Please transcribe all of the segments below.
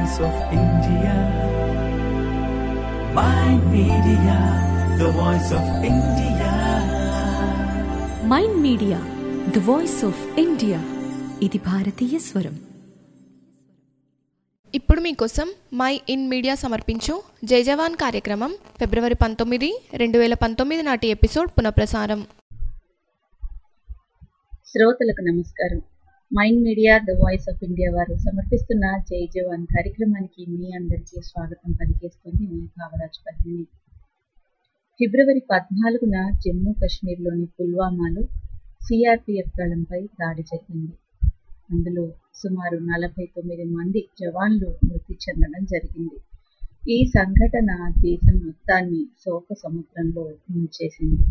voice of India. My media, the voice of India. Mind media the voice of India ఇది భారతీయ స్వరం ఇప్పుడు మీకోసం మై ఇన్ మీడియా సమర్పించు జై జవాన్ కార్యక్రమం ఫిబ్రవరి పంతొమ్మిది రెండు వేల పంతొమ్మిది నాటి ఎపిసోడ్ పునఃప్రసారం శ్రోతలకు నమస్కారం mind media the voice of India వారు సమర్పిస్తున్న జై జవాన్ కార్యక్రమానికి మీ అందరికీ స్వాగతం పలికేస్తుంది మీ భావరాజ్ పద్మిని ఫిబ్రవరి పద్నాలుగున జమ్మూ కాశ్మీర్లోని పుల్వామాలో సిఆర్పిఎఫ్ దళంపై దాడి జరిగింది అందులో సుమారు నలభై తొమ్మిది మంది జవాన్లు మృతి చెందడం జరిగింది ఈ సంఘటన దేశం మొత్తాన్ని శోక సముద్రంలో ముంచేసింది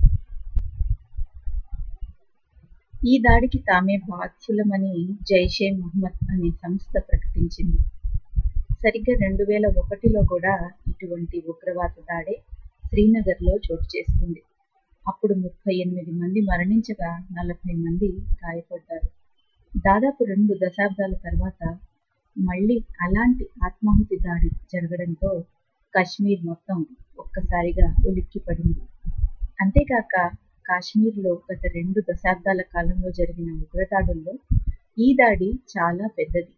ఈ దాడికి తామే బాధ్యులమని జైషే మొహమ్మద్ అనే సంస్థ ప్రకటించింది సరిగ్గా రెండు వేల ఒకటిలో కూడా ఇటువంటి ఉగ్రవాద దాడే శ్రీనగర్లో చోటు చేసుకుంది అప్పుడు ముప్పై ఎనిమిది మంది మరణించగా నలభై మంది గాయపడ్డారు దాదాపు రెండు దశాబ్దాల తర్వాత మళ్ళీ అలాంటి ఆత్మాహుతి దాడి జరగడంతో కాశ్మీర్ మొత్తం ఒక్కసారిగా ఉలిక్కిపడింది అంతేకాక కాశ్మీర్లో గత రెండు దశాబ్దాల కాలంలో జరిగిన ఉగ్రదాడుల్లో ఈ దాడి చాలా పెద్దది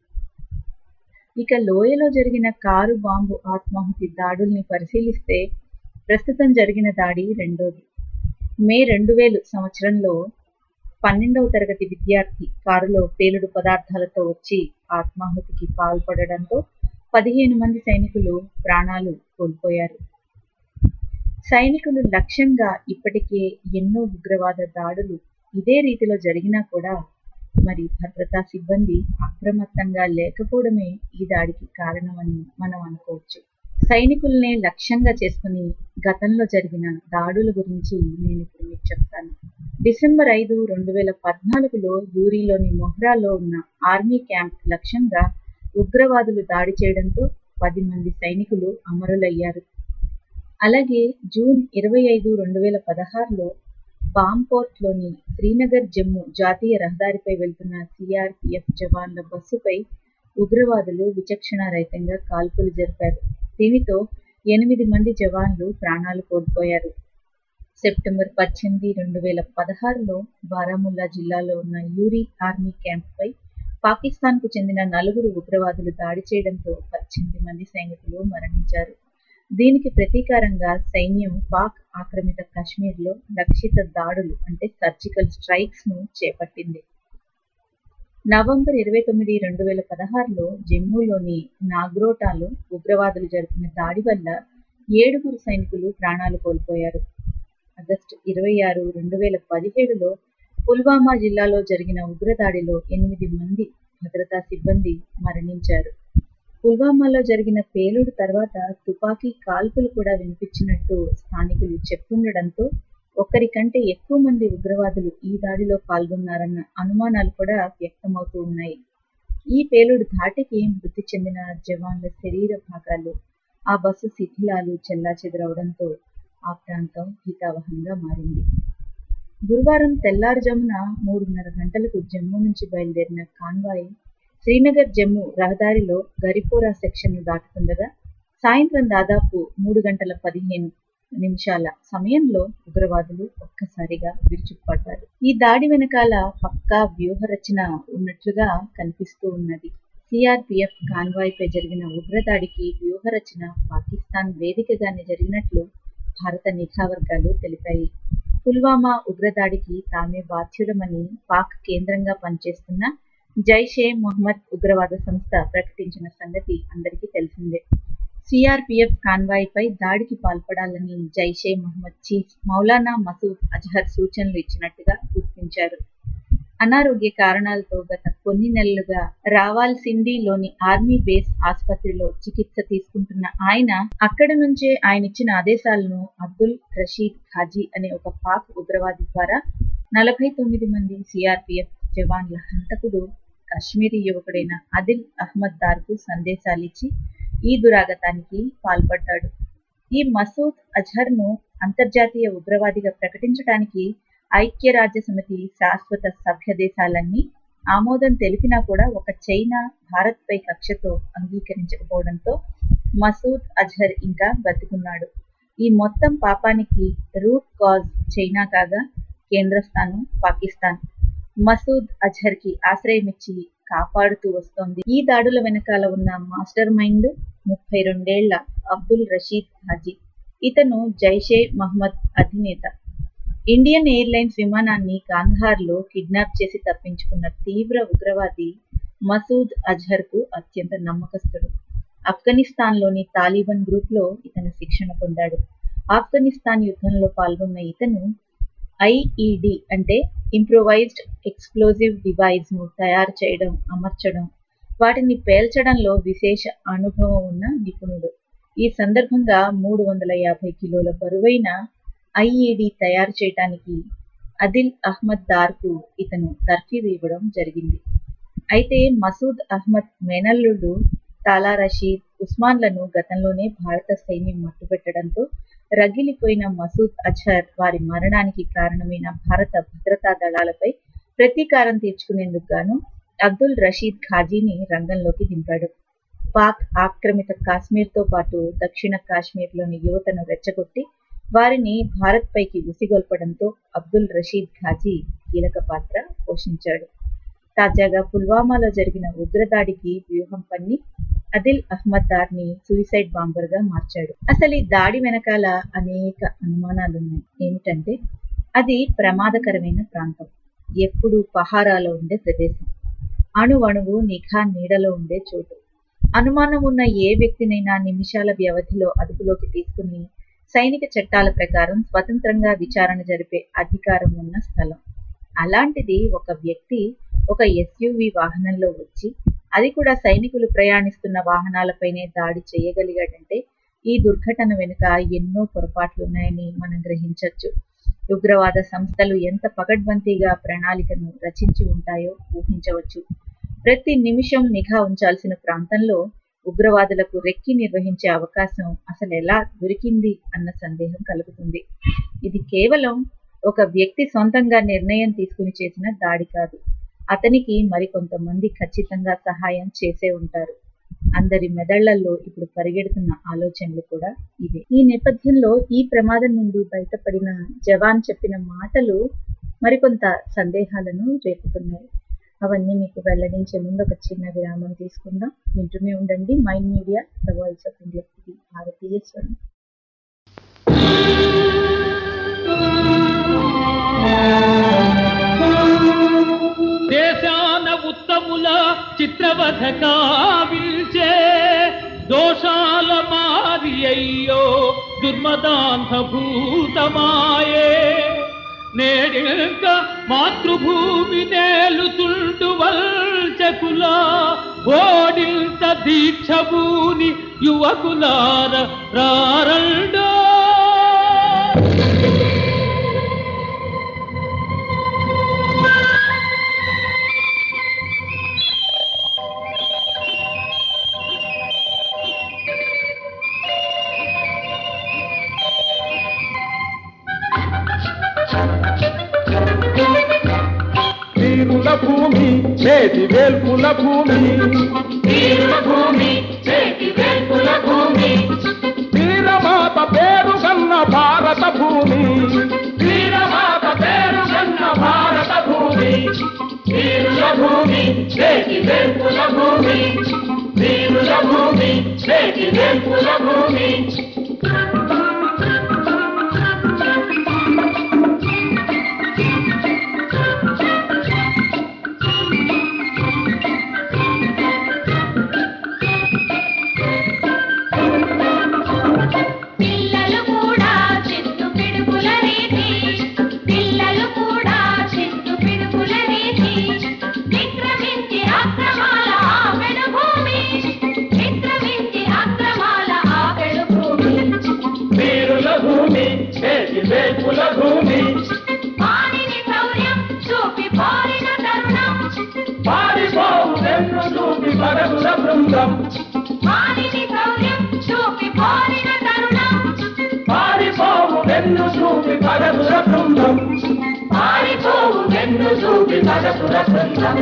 ఇక లోయలో జరిగిన కారు బాంబు ఆత్మాహుతి దాడుల్ని పరిశీలిస్తే ప్రస్తుతం జరిగిన దాడి రెండోది మే రెండు వేలు సంవత్సరంలో పన్నెండవ తరగతి విద్యార్థి కారులో పేలుడు పదార్థాలతో వచ్చి ఆత్మాహుతికి పాల్పడడంతో పదిహేను మంది సైనికులు ప్రాణాలు కోల్పోయారు సైనికులు లక్ష్యంగా ఇప్పటికే ఎన్నో ఉగ్రవాద దాడులు ఇదే రీతిలో జరిగినా కూడా మరి భద్రతా సిబ్బంది అప్రమత్తంగా లేకపోవడమే ఈ దాడికి కారణమని మనం అనుకోవచ్చు సైనికుల్నే లక్ష్యంగా చేసుకుని గతంలో జరిగిన దాడుల గురించి నేను ఇప్పుడు మీకు చెప్తాను డిసెంబర్ ఐదు రెండు వేల పద్నాలుగులో యూరిలోని మొహ్రాలో ఉన్న ఆర్మీ క్యాంప్ లక్ష్యంగా ఉగ్రవాదులు దాడి చేయడంతో పది మంది సైనికులు అమరులయ్యారు అలాగే జూన్ ఇరవై ఐదు రెండు వేల పదహారులో బాంపోర్ట్లోని శ్రీనగర్ జమ్మూ జాతీయ రహదారిపై వెళ్తున్న సిఆర్పిఎఫ్ జవాన్ల బస్సుపై ఉగ్రవాదులు విచక్షణారహితంగా కాల్పులు జరిపారు దీనితో ఎనిమిది మంది జవాన్లు ప్రాణాలు కోల్పోయారు సెప్టెంబర్ పద్దెనిమిది రెండు వేల పదహారులో బారాముల్లా జిల్లాలో ఉన్న యూరి ఆర్మీ క్యాంప్పై పాకిస్తాన్కు చెందిన నలుగురు ఉగ్రవాదులు దాడి చేయడంతో పద్దెనిమిది మంది సైనికులు మరణించారు దీనికి ప్రతీకారంగా సైన్యం పాక్ ఆక్రమిత కాశ్మీర్లో లక్షిత దాడులు అంటే సర్జికల్ స్ట్రైక్స్ ను చేపట్టింది నవంబర్ ఇరవై తొమ్మిది రెండు వేల పదహారులో జమ్మూలోని నాగ్రోటాలో ఉగ్రవాదులు జరిపిన దాడి వల్ల ఏడుగురు సైనికులు ప్రాణాలు కోల్పోయారు ఆగస్టు ఇరవై ఆరు రెండు వేల పదిహేడులో పుల్వామా జిల్లాలో జరిగిన ఉగ్రదాడిలో ఎనిమిది మంది భద్రతా సిబ్బంది మరణించారు పుల్వామాలో జరిగిన పేలుడు తర్వాత తుపాకీ కాల్పులు కూడా వినిపించినట్టు స్థానికులు చెప్తుండడంతో ఒక్కరికంటే ఎక్కువ మంది ఉగ్రవాదులు ఈ దాడిలో పాల్గొన్నారన్న అనుమానాలు కూడా వ్యక్తమవుతూ ఉన్నాయి ఈ పేలుడు ధాటికి మృతి చెందిన జవాన్ల శరీర భాగాలు ఆ బస్సు శిథిలాలు చెల్లాచెదరవడంతో ఆ ప్రాంతం హితావహంగా మారింది గురువారం తెల్లారుజామున మూడున్నర గంటలకు జమ్మూ నుంచి బయలుదేరిన కాన్వాయ్ శ్రీనగర్ జమ్మూ రహదారిలో గరిపోరా సెక్షన్ను దాటుతుండగా సాయంత్రం దాదాపు మూడు గంటల పదిహేను నిమిషాల సమయంలో ఉగ్రవాదులు ఒక్కసారిగా విరుచుకుపడ్డారు ఈ దాడి వెనకాల పక్కా వ్యూహరచన ఉన్నట్లుగా కనిపిస్తూ ఉన్నది సిఆర్పిఎఫ్ కాన్వాయ్పై జరిగిన ఉగ్రదాడికి వ్యూహరచన పాకిస్తాన్ వేదికగానే జరిగినట్లు భారత నిఘా వర్గాలు తెలిపాయి పుల్వామా ఉగ్రదాడికి తామే బాధ్యులమని పాక్ కేంద్రంగా పనిచేస్తున్న జైషే మొహమ్మద్ ఉగ్రవాద సంస్థ ప్రకటించిన సంగతి అందరికీ తెలిసిందే సిఆర్పిఎఫ్ కాన్వాయ్ పై దాడికి పాల్పడాలని జైషే మహమ్మద్ చీఫ్ మౌలానా మసూద్ అజహర్ సూచనలు ఇచ్చినట్టుగా గుర్తించారు అనారోగ్య కారణాలతో గత కొన్ని నెలలుగా రావాల్సిండిలోని ఆర్మీ బేస్ ఆసుపత్రిలో చికిత్స తీసుకుంటున్న ఆయన అక్కడ నుంచే ఆయన ఇచ్చిన ఆదేశాలను అబ్దుల్ రషీద్ ఖాజీ అనే ఒక పాక్ ఉగ్రవాది ద్వారా నలభై తొమ్మిది మంది సిఆర్పిఎఫ్ జవాన్ల హంతకుడు కాశ్మీరీ యువకుడైన అదిల్ అహ్మద్ దార్కు సందేశాలిచ్చి ఈ దురాగతానికి పాల్పడ్డాడు ఈ మసూద్ అజహర్ను అంతర్జాతీయ ఉగ్రవాదిగా ప్రకటించడానికి ఐక్యరాజ్య సమితి శాశ్వత సభ్య దేశాలన్నీ ఆమోదం తెలిపినా కూడా ఒక చైనా భారత్పై కక్షతో అంగీకరించకపోవడంతో మసూద్ అజహర్ ఇంకా బతికున్నాడు ఈ మొత్తం పాపానికి రూట్ కాజ్ చైనా కాగా కేంద్ర స్థానం పాకిస్తాన్ మసూద్ అజహర్ కి ఆశ్రయమిచ్చి కాపాడుతూ వస్తోంది ఈ దాడుల వెనకాల ఉన్న మాస్టర్ మైండ్ ముప్పై రెండేళ్ల అబ్దుల్ రషీద్ హాజీ ఇతను జైషే మహ్మద్ అధినేత ఇండియన్ ఎయిర్లైన్స్ విమానాన్ని కాందహార్లో కిడ్నాప్ చేసి తప్పించుకున్న తీవ్ర ఉగ్రవాది మసూద్ అజహర్ కు అత్యంత నమ్మకస్తుడు ఆఫ్ఘనిస్తాన్లోని తాలిబాన్ గ్రూప్ లో ఇతను శిక్షణ పొందాడు ఆఫ్ఘనిస్తాన్ యుద్ధంలో పాల్గొన్న ఇతను ఐఈడి అంటే ఇంప్రొవైజ్డ్ ఎక్స్ప్లోజివ్ డివైస్ ను తయారు చేయడం అమర్చడం వాటిని పేల్చడంలో విశేష అనుభవం ఉన్న నిపుణుడు ఈ సందర్భంగా మూడు వందల యాభై కిలోల బరువైన ఐఈడి తయారు చేయడానికి అదిల్ అహ్మద్ దార్ కు ఇతను తర్ఫీదు ఇవ్వడం జరిగింది అయితే మసూద్ అహ్మద్ మేనల్లుడు తాలా రషీద్ ఉస్మాన్లను గతంలోనే భారత సైన్యం మట్టుపెట్టడంతో రగిలిపోయిన మసూద్ అజహర్ వారి మరణానికి కారణమైన భారత భద్రతా దళాలపై ప్రతీకారం తీర్చుకునేందుకు గాను అబ్దుల్ రషీద్ ఖాజీని రంగంలోకి దింపాడు పాక్ ఆక్రమిత కాశ్మీర్తో పాటు దక్షిణ కాశ్మీర్లోని యువతను రెచ్చగొట్టి వారిని భారత్ పైకి ఉసిగొల్పడంతో అబ్దుల్ రషీద్ ఖాజీ కీలక పాత్ర పోషించాడు తాజాగా పుల్వామాలో జరిగిన ఉగ్రదాడికి వ్యూహం పన్ని అదిల్ అహ్మద్ దార్ ని సూసైడ్ బాంబర్ గా మార్చాడు అసలు ఈ దాడి వెనకాల అనేక అనుమానాలున్నాయి ఏమిటంటే అది ప్రమాదకరమైన ప్రాంతం ఎప్పుడు పహారాలో ఉండే ప్రదేశం అణువణువు నిఘా నీడలో ఉండే చోటు అనుమానం ఉన్న ఏ వ్యక్తినైనా నిమిషాల వ్యవధిలో అదుపులోకి తీసుకుని సైనిక చట్టాల ప్రకారం స్వతంత్రంగా విచారణ జరిపే అధికారం ఉన్న స్థలం అలాంటిది ఒక వ్యక్తి ఒక ఎస్యూవి వాహనంలో వచ్చి అది కూడా సైనికులు ప్రయాణిస్తున్న వాహనాలపైనే దాడి చేయగలిగాడంటే ఈ దుర్ఘటన వెనుక ఎన్నో పొరపాట్లున్నాయని మనం గ్రహించవచ్చు ఉగ్రవాద సంస్థలు ఎంత పకడ్బందీగా ప్రణాళికను రచించి ఉంటాయో ఊహించవచ్చు ప్రతి నిమిషం నిఘా ఉంచాల్సిన ప్రాంతంలో ఉగ్రవాదులకు రెక్కి నిర్వహించే అవకాశం అసలు ఎలా దొరికింది అన్న సందేహం కలుగుతుంది ఇది కేవలం ఒక వ్యక్తి సొంతంగా నిర్ణయం తీసుకుని చేసిన దాడి కాదు అతనికి మరికొంతమంది ఖచ్చితంగా సహాయం చేసే ఉంటారు అందరి మెదళ్లలో ఇప్పుడు పరిగెడుతున్న ఆలోచనలు కూడా ఇవే ఈ నేపథ్యంలో ఈ ప్రమాదం నుండి బయటపడిన జవాన్ చెప్పిన మాటలు మరికొంత సందేహాలను రేపుతున్నాయి అవన్నీ మీకు వెల్లడించే ముందు ఒక చిన్న విరామం తీసుకుందాం వింటూనే ఉండండి mind media the voice of India ఇది భారతీయ స్వరం దేశాన ఉత్తముల చిత్రవధ కావిల్చే దోషాల మారి అయ్యో దుర్మదాంత భూతమాయే నేడింక మాతృభూమి నేలుతుండు వల్చకుల ఓడింత దీక్షభూని యువకులార రారండో వీరుల భూమి చేతి వేల్పుల భూమి వీరుల భూమి చేతి వేల్పుల భూమి వీరమాత పేరు కన్న భారత భూమి వీరమాత పేరు కన్న భారత భూమి వీరుల భూమి చేతి వేల్పుల భూమి వీరుల భూమి చేతి వేల్పుల భూమి పిల్లలు కూడా చిత్తు పిడుగుల రీతి పిల్లలు కూడా చిత్తు పిడుగుల రీతి విక్రమించి అక్రమాల ఆపెడు భూమి విక్రమించి అక్రమాల ఆపెడు భూమి వీరుల భూమి చేతి వేల్పుల భూమి వాణిని శౌర్యం చూపి పోరిన తరుణం పారిపోవు వెన్ను చూపి పడగుల బృందం వాణిని శౌర్యం చూపి పోరిన తరుణం పారిపోవు వెన్ను చూపి పడగుల బృందం పారిపోవు వెన్ను చూపి చూపి సగసుర బృందం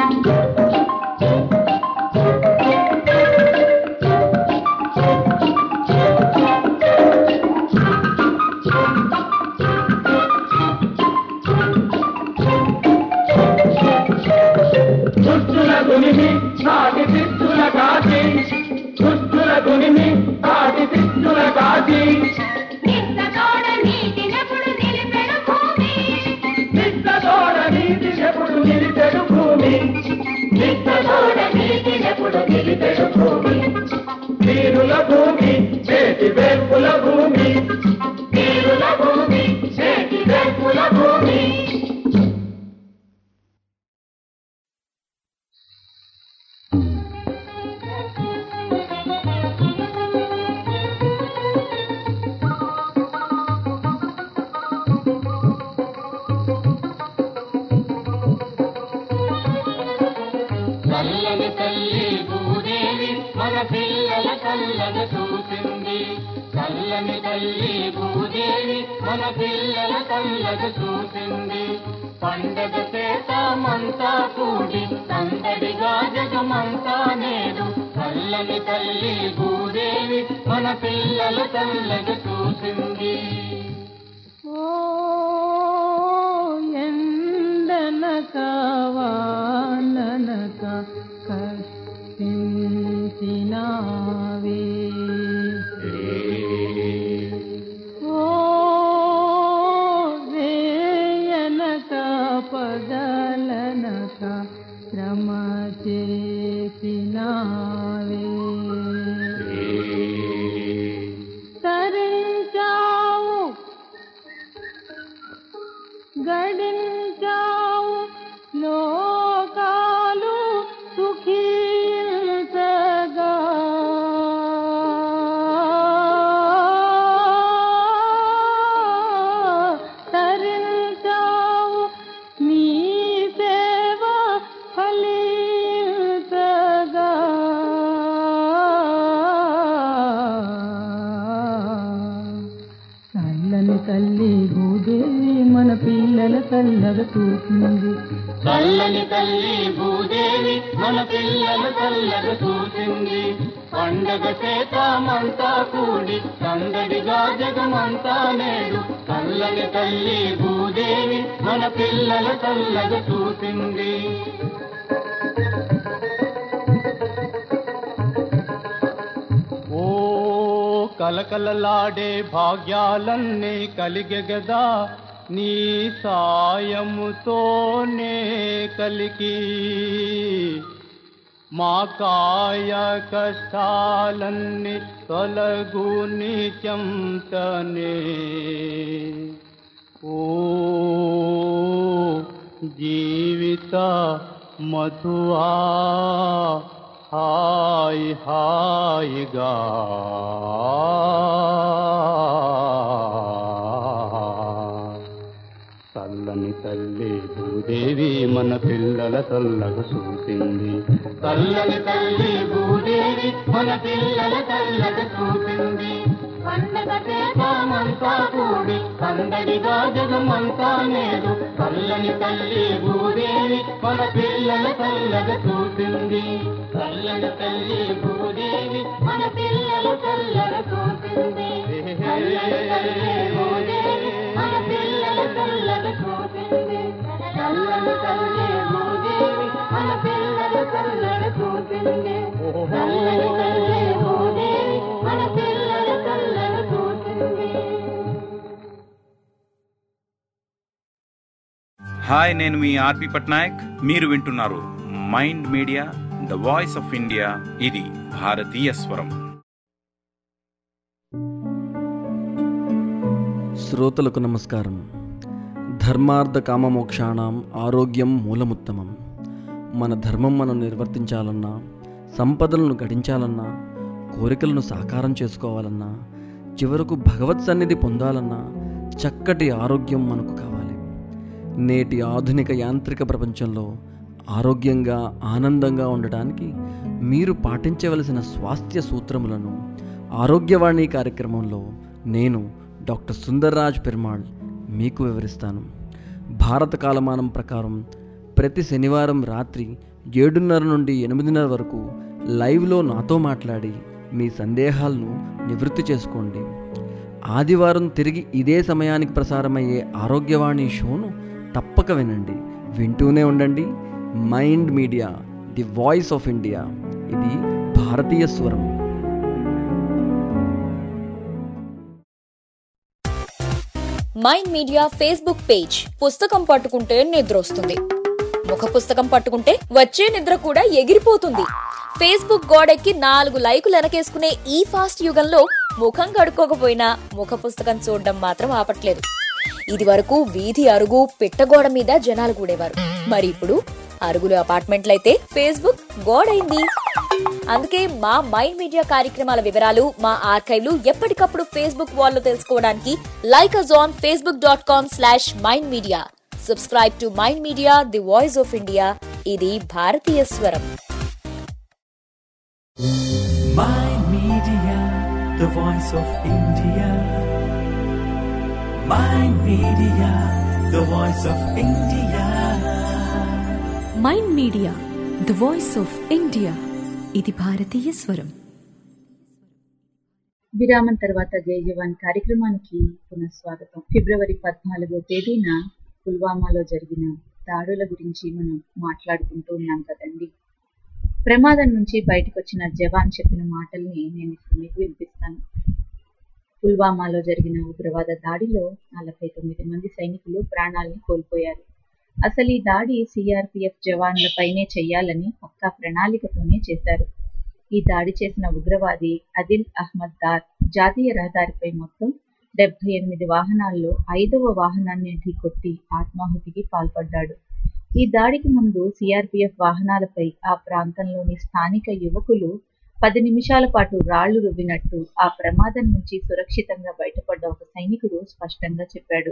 దుష్టుల గునిమి కాటి శిష్టుల కాటి దుష్టుల గునిమి కాటి శిష్టుల కాటి నిత్తతోడ నీటినెప్పుడు నిలిపెడు భూమి నిత్తతోడ నీతి ఎప్పుడు నిలిపెడు భూమి నిత్తతోడ నీతి ఎప్పుడు నిలిపెడు భూమి వీరుల భూమి చేతి వేల్పుల భూమి వీరుల భూమి చేతి వేల్పుల భూమి చల్లని తల్లి భూదేవి మన పిల్లల కళ్ళను చూసింది చల్లని తల్లి భూదేవి మన పిల్లల కళ్ళను చూసింది పండగ చేతామంతా కూడి సందడిగా జగమంతా నేడు చల్లని తల్లి భూదేవి మన పిల్లల కళ్ళను చూసింది ఎండనక వాననక కష్టించినావే ఓ వేయనక పగలనక శ్రమ చేసినావే తరించావు గడించావు లోకాలు సుఖీంతగా తరించావు నీ సేవ ఫలింతగా చల్లని తల్లి భూదేవి మన పిల్లల చల్లగా చూసింది చల్లని తల్లి భూదేవి మన పిల్లల చల్లగా చూసింది పండగ చేతామంతా కూడి సందడిగా జగమంతా నేడు చల్లని తల్లి భూదేవి మన పిల్లల చల్లగా చూసింది ఓ కలకలలాడే భాగ్యాలన్నీ కలిగె గదా నీ సాయముతోనే కలిగి మా కాయ కష్టాలన్నీ తొలగు నీచంతనే ఓ జీవిత మధువా హాయ్ హాయిగా చల్లని తల్లి భూదేవి మన పిల్లల చల్లగా చూసింది చల్లని తల్లి భూదేవి మన పిల్లల చల్లగా చూసింది పండగ చేతామంతా కూడి సందడిగా జగమంతా నేడు చల్లని తల్లి భూదేవి మన పిల్లల చల్లగా చూసింది చల్లని తల్లి భూదేవి మన పిల్లల చల్లగా చూసింది చల్లని తల్లి భూదేవి మన పిల్లల చల్లగా చూసింది చల్లని తల్లి భూదేవి మన పిల్లల చల్లగా చూసింది చల్లని తల్లి భూదేవి మన పిల్లల చల్లగా చూసింది హాయ్ నేను మీ ఆర్పి పట్నాయక్ మీరు వింటున్నారు mind media the voice of India ఇది భారతీయ స్వరం శ్రోతలకు నమస్కారం ధర్మార్థ కామమోక్షాణం ఆరోగ్యం మూలముత్తమం మన ధర్మం మనం నిర్వర్తించాలన్నా సంపదలను గడించాలన్నా కోరికలను సాకారం చేసుకోవాలన్నా చివరకు భగవత్ సన్నిధి పొందాలన్నా చక్కటి ఆరోగ్యం మనకు కావాలి నేటి ఆధునిక యాంత్రిక ప్రపంచంలో ఆరోగ్యంగా ఆనందంగా ఉండటానికి మీరు పాటించవలసిన స్వాస్థ్య సూత్రములను ఆరోగ్యవాణి కార్యక్రమంలో నేను డాక్టర్ సుందర్రాజ్ పెరుమాళ్ మీకు వివరిస్తాను భారత కాలమానం ప్రకారం ప్రతి శనివారం రాత్రి ఏడున్నర నుండి ఎనిమిదిన్నర వరకు లైవ్లో నాతో మాట్లాడి మీ సందేహాలను నివృత్తి చేసుకోండి ఆదివారం తిరిగి ఇదే సమయానికి ప్రసారమయ్యే ఆరోగ్యవాణి షోను తప్పక వినండి వింటూనే ఉండండి mind media the voice of India ఇది భారతీయ స్వరం మైండ్ మీడియా ఫేస్బుక్ పేజ్ పుస్తకం పట్టుకుంటే నిద్ర వస్తుంది ముఖ పుస్తకం పట్టుకుంటే వచ్చే నిద్ర కూడా ఎగిరిపోతుంది ఫేస్బుక్ గోడెక్కి నాలుగు లైకులు వెనకేసుకునే ఈ ఫాస్ట్ యుగంలో ముఖం కడుక్కోకపోయినా ముఖ పుస్తకం చూడడం మాత్రం ఆపట్లేదు ఇది వరకు వీధి అరుగు పిట్టగోడ మీద జనాలు కూడేవారు మరి ఇప్పుడు అరుగులు అపార్ట్మెంట్లయితే ఫేస్బుక్ గోడైంది అందుకే మా మైండ్ మీడియా కార్యక్రమాల వివరాలు మా ఆర్కైవ్లు ఎప్పటికప్పుడు ఫేస్బుక్ వాల్లో తెలుసుకోవడానికి like us on Facebook dot com slash mind media subscribe to mind media the voice of India ఇది భారతీయ స్వరం Mind Media, the voice of India. Mind Media, the voice of India. Mind media the voice of India ఇది భారతీయ స్వరం విరామం తర్వాత జై జవాన్ కార్యక్రమానికి పునఃస్వాగతం ఫిబ్రవరి పద్నాలుగో తేదీన పుల్వామాలో జరిగిన దాడుల గురించి మనం మాట్లాడుకుంటూ ఉన్నాం కదండి ప్రమాదం నుంచి బయటకు వచ్చిన జవాన్ చెప్పిన మాటల్ని నేను ఇప్పుడు మీకు వినిపిస్తాను పుల్వామాలో జరిగిన ఉగ్రవాద దాడిలో నలభై తొమ్మిది మంది సైనికులు ప్రాణాల్ని కోల్పోయారు అసలు ఈ దాడి సిఆర్పిఎఫ్ జవాన్లపైనే చేయాలని పక్కా ప్రణాళికతోనే చేశారు ఈ దాడి చేసిన ఉగ్రవాది అదిల్ అహ్మద్ దార్ జాతీయ రహదారిపై మొత్తం డెబ్బై ఎనిమిది వాహనాల్లో ఐదవ వాహనాన్ని ఢీకొట్టి ఆత్మాహుతికి పాల్పడ్డాడు ఈ దాడికి ముందు సిఆర్పిఎఫ్ వాహనాలపై ఆ ప్రాంతంలోని స్థానిక యువకులు పది నిమిషాల పాటు రాళ్లు రువ్వినట్టు ఆ ప్రమాదం నుంచి సురక్షితంగా బయటపడ్డ ఒక సైనికుడు స్పష్టంగా చెప్పాడు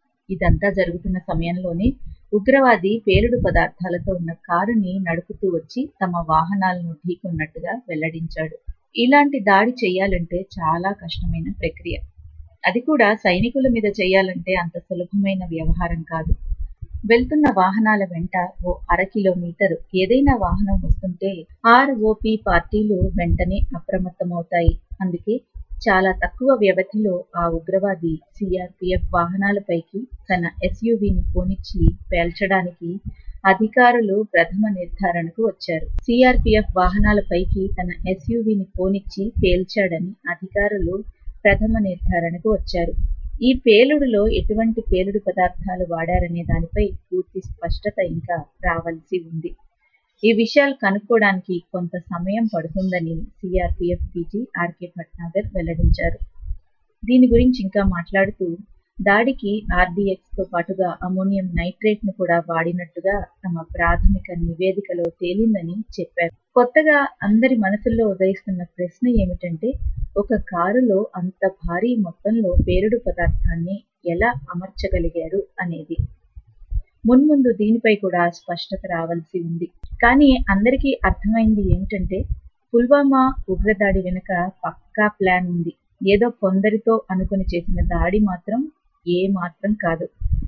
ఇదంతా జరుగుతున్న సమయంలోనే ఉగ్రవాది పేలుడు పదార్థాలతో ఉన్న కారుని నడుపుతూ వచ్చి తమ వాహనాలను ఢీకొన్నట్టుగా వెల్లడించాడు ఇలాంటి దాడి చేయాలంటే చాలా కష్టమైన ప్రక్రియ అది కూడా సైనికుల మీద చేయాలంటే అంత సులభమైన వ్యవహారం కాదు వెళ్తున్న వాహనాల వెంట ఓ అర కిలోమీటర్ ఏదైనా వాహనం వస్తుంటే ఆర్ఓపి పార్టీలు వెంటనే అప్రమత్తమవుతాయి అందుకే చాలా తక్కువ వ్యవధిలో ఆ ఉగ్రవాది సిఆర్పిఎఫ్ వాహనాలపైకి తన ఎస్యూవిని పోనిచ్చి పేల్చడానికి అధికారులు ప్రథమ నిర్ధారణకు వచ్చారు సిఆర్పిఎఫ్ వాహనాలపైకి తన ఎస్యూవిని పోనిచ్చి పేల్చాడని అధికారులు ప్రథమ నిర్ధారణకు వచ్చారు ఈ పేలుడులో ఎటువంటి పేలుడు పదార్థాలు వాడారనే దానిపై పూర్తి స్పష్టత ఇంకా రావాల్సి ఉంది ఈ విషయాలు కనుక్కోవడానికి కొంత సమయం పడుతుందని సిఆర్పిఎఫ్ డీజీ ఆర్కే భట్నాగర్ వెల్లడించారు దీని గురించి ఇంకా మాట్లాడుతూ దాడికి ఆర్డీఎక్స్ తో పాటుగా అమోనియం నైట్రేట్ ను కూడా వాడినట్టుగా తమ ప్రాథమిక నివేదికలో తేలిందని చెప్పారు కొత్తగా అందరి మనసుల్లో ఉదయిస్తున్న ప్రశ్న ఏమిటంటే ఒక కారులో అంత భారీ మొత్తంలో పేరుడు పదార్థాన్ని ఎలా అమర్చగలిగారు అనేది మున్ముందు దీనిపై కూడా స్పష్టత రావాల్సి ఉంది కానీ అందరికీ అర్థమైంది ఏమిటంటే పుల్వామా ఉగ్రదాడి వెనుక పక్కా ప్లాన్ ఉంది ఏదో కొందరితో అనుకుని చేసిన దాడి మాత్రం ఏ మాత్రం కాదు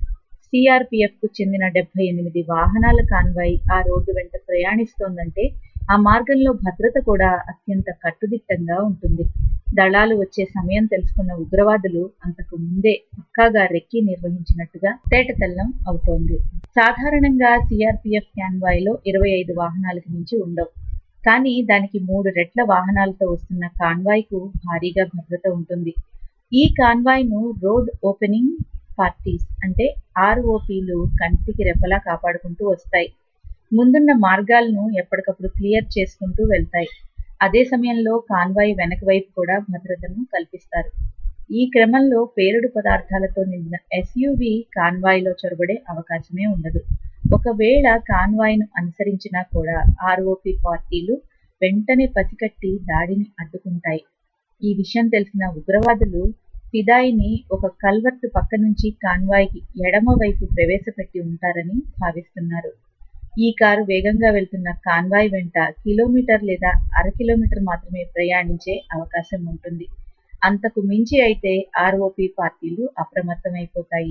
సిఆర్పిఎఫ్ కు చెందిన డెబ్బై ఎనిమిది వాహనాల కాన్వాయ్ ఆ రోడ్డు వెంట ప్రయాణిస్తోందంటే ఆ మార్గంలో భద్రత కూడా అత్యంత కట్టుదిట్టంగా ఉంటుంది దళాలు వచ్చే సమయం తెలుసుకున్న ఉగ్రవాదులు అంతకు ముందే పక్కాగా రెక్కి నిర్వహించినట్టుగా తేటతెల్లం అవుతోంది సాధారణంగా సిఆర్పిఎఫ్ క్యాన్వాయ్ లో ఇరవై ఐదు వాహనాలకు మించి ఉండవు కానీ దానికి మూడు రెట్ల వాహనాలతో వస్తున్న కాన్వాయ్ కు భారీగా భద్రత ఉంటుంది ఈ కాన్వాయ్ ను రోడ్ ఓపెనింగ్ పార్టీస్ అంటే ఆర్ఓపీలు కంటికి రెప్పలా కాపాడుకుంటూ వస్తాయి ముందున్న మార్గాలను ఎప్పటికప్పుడు క్లియర్ చేసుకుంటూ వెళ్తాయి అదే సమయంలో కాన్వాయ్ వెనక వైపు కూడా భద్రతను కల్పిస్తారు ఈ క్రమంలో పేలుడు పదార్థాలతో నిండిన ఎస్యూవి కాన్వాయ్లో చొరబడే అవకాశమే ఉండదు ఒకవేళ కాన్వాయ్ను అనుసరించినా కూడా ఆర్ఓపి పార్టీలు వెంటనే పసికట్టి దాడిని అడ్డుకుంటాయి ఈ విషయం తెలిసిన ఉగ్రవాదులు ఫిదాయిని ఒక కల్వర్ట్ పక్క నుంచి కాన్వాయ్కి ఎడమ వైపు ప్రవేశపెట్టి ఉంటారని భావిస్తున్నారు ఈ కారు వేగంగా వెళ్తున్న కాన్వాయ్ వెంట కిలోమీటర్ లేదా అర కిలోమీటర్ మాత్రమే ప్రయాణించే అవకాశం ఉంటుంది అంతకు మించి అయితే ఆర్ఓపి పార్టీలు అప్రమత్తమైపోతాయి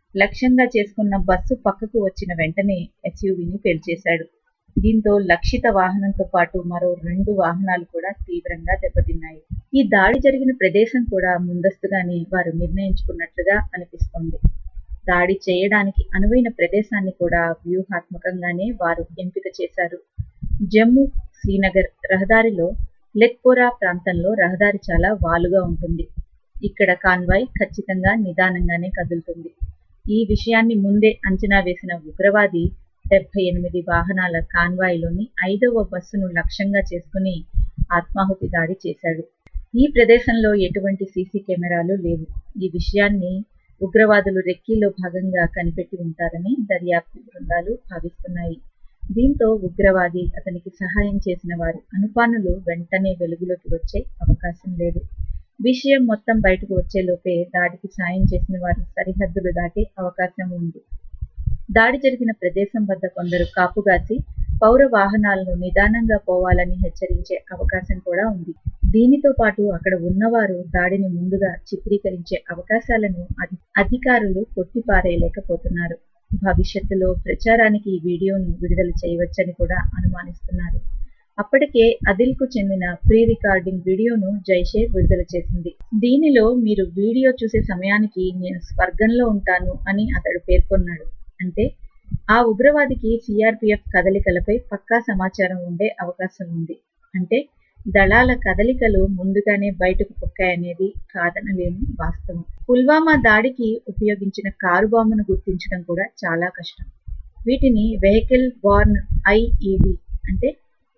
లక్ష్యంగా చేసుకున్న బస్సు పక్కకు వచ్చిన వెంటనే ఎస్యూవీని పేల్చేశాడు దీంతో లక్షిత వాహనంతో పాటు మరో రెండు వాహనాలు కూడా తీవ్రంగా దెబ్బతిన్నాయి ఈ దాడి జరిగిన ప్రదేశం కూడా ముందస్తుగానే వారు నిర్ణయించుకున్నట్లుగా అనిపిస్తోంది దాడి చేయడానికి అనువైన ప్రదేశాన్ని కూడా వ్యూహాత్మకంగానే వారు ఎంపిక చేశారు జమ్మూ శ్రీనగర్ రహదారిలో లెక్పోరా ప్రాంతంలో రహదారి చాలా వాలుగా ఉంటుంది ఇక్కడ కాన్వాయ్ ఖచ్చితంగా నిదానంగానే కదులుతుంది ఈ విషయాన్ని ముందే అంచనా వేసిన ఉగ్రవాది డెబ్బై ఎనిమిది వాహనాల కాన్వాయ్లోని ఐదవ బస్సును లక్ష్యంగా చేసుకుని ఆత్మాహుతి దాడి చేశాడు ఈ ప్రదేశంలో ఎటువంటి సీసీ కెమెరాలు లేవు ఈ విషయాన్ని ఉగ్రవాదులు రెక్కీలో భాగంగా కనిపెట్టి ఉంటారని దర్యాప్తు బృందాలు భావిస్తున్నాయి దీంతో ఉగ్రవాది అతనికి సహాయం చేసిన వారు అనుపానులు వెంటనే వెలుగులోకి వచ్చే అవకాశం లేదు విషయం మొత్తం బయటకు వచ్చేలోపే దాడికి సాయం చేసిన వారు సరిహద్దులు దాటే అవకాశం ఉంది దాడి జరిగిన ప్రదేశం వద్ద కొందరు కాపుగాసి పౌర వాహనాలను నిదానంగా పోవాలని హెచ్చరించే అవకాశం కూడా ఉంది దీనితో పాటు అక్కడ ఉన్నవారు దాడిని ముందుగా చిత్రీకరించే అవకాశాలను అధి- అధికారులు కొట్టిపారేయలేకపోతున్నారు భవిష్యత్తులో ప్రచారానికి ఈ వీడియోను విడుదల చేయవచ్చని కూడా అనుమానిస్తున్నారు అప్పటికే అదిల్కు చెందిన ప్రీ రికార్డింగ్ వీడియోను జైషే విడుదల చేసింది దీనిలో మీరు వీడియో చూసే సమయానికి నేను స్వర్గంలో ఉంటాను అని అతడు పేర్కొన్నాడు అంటే ఆ ఉగ్రవాదికి సిఆర్పిఎఫ్ కదలికలపై పక్కా సమాచారం ఉండే అవకాశం ఉంది అంటే దళాల కదలికలు ముందుగానే బయటకు పొక్కాయనేది కాదనలేని వాస్తవం పుల్వామా దాడికి ఉపయోగించిన కారు బాంబును గుర్తించడం కూడా చాలా కష్టం వీటిని వెహికల్ బార్న్ ఐఈడి అంటే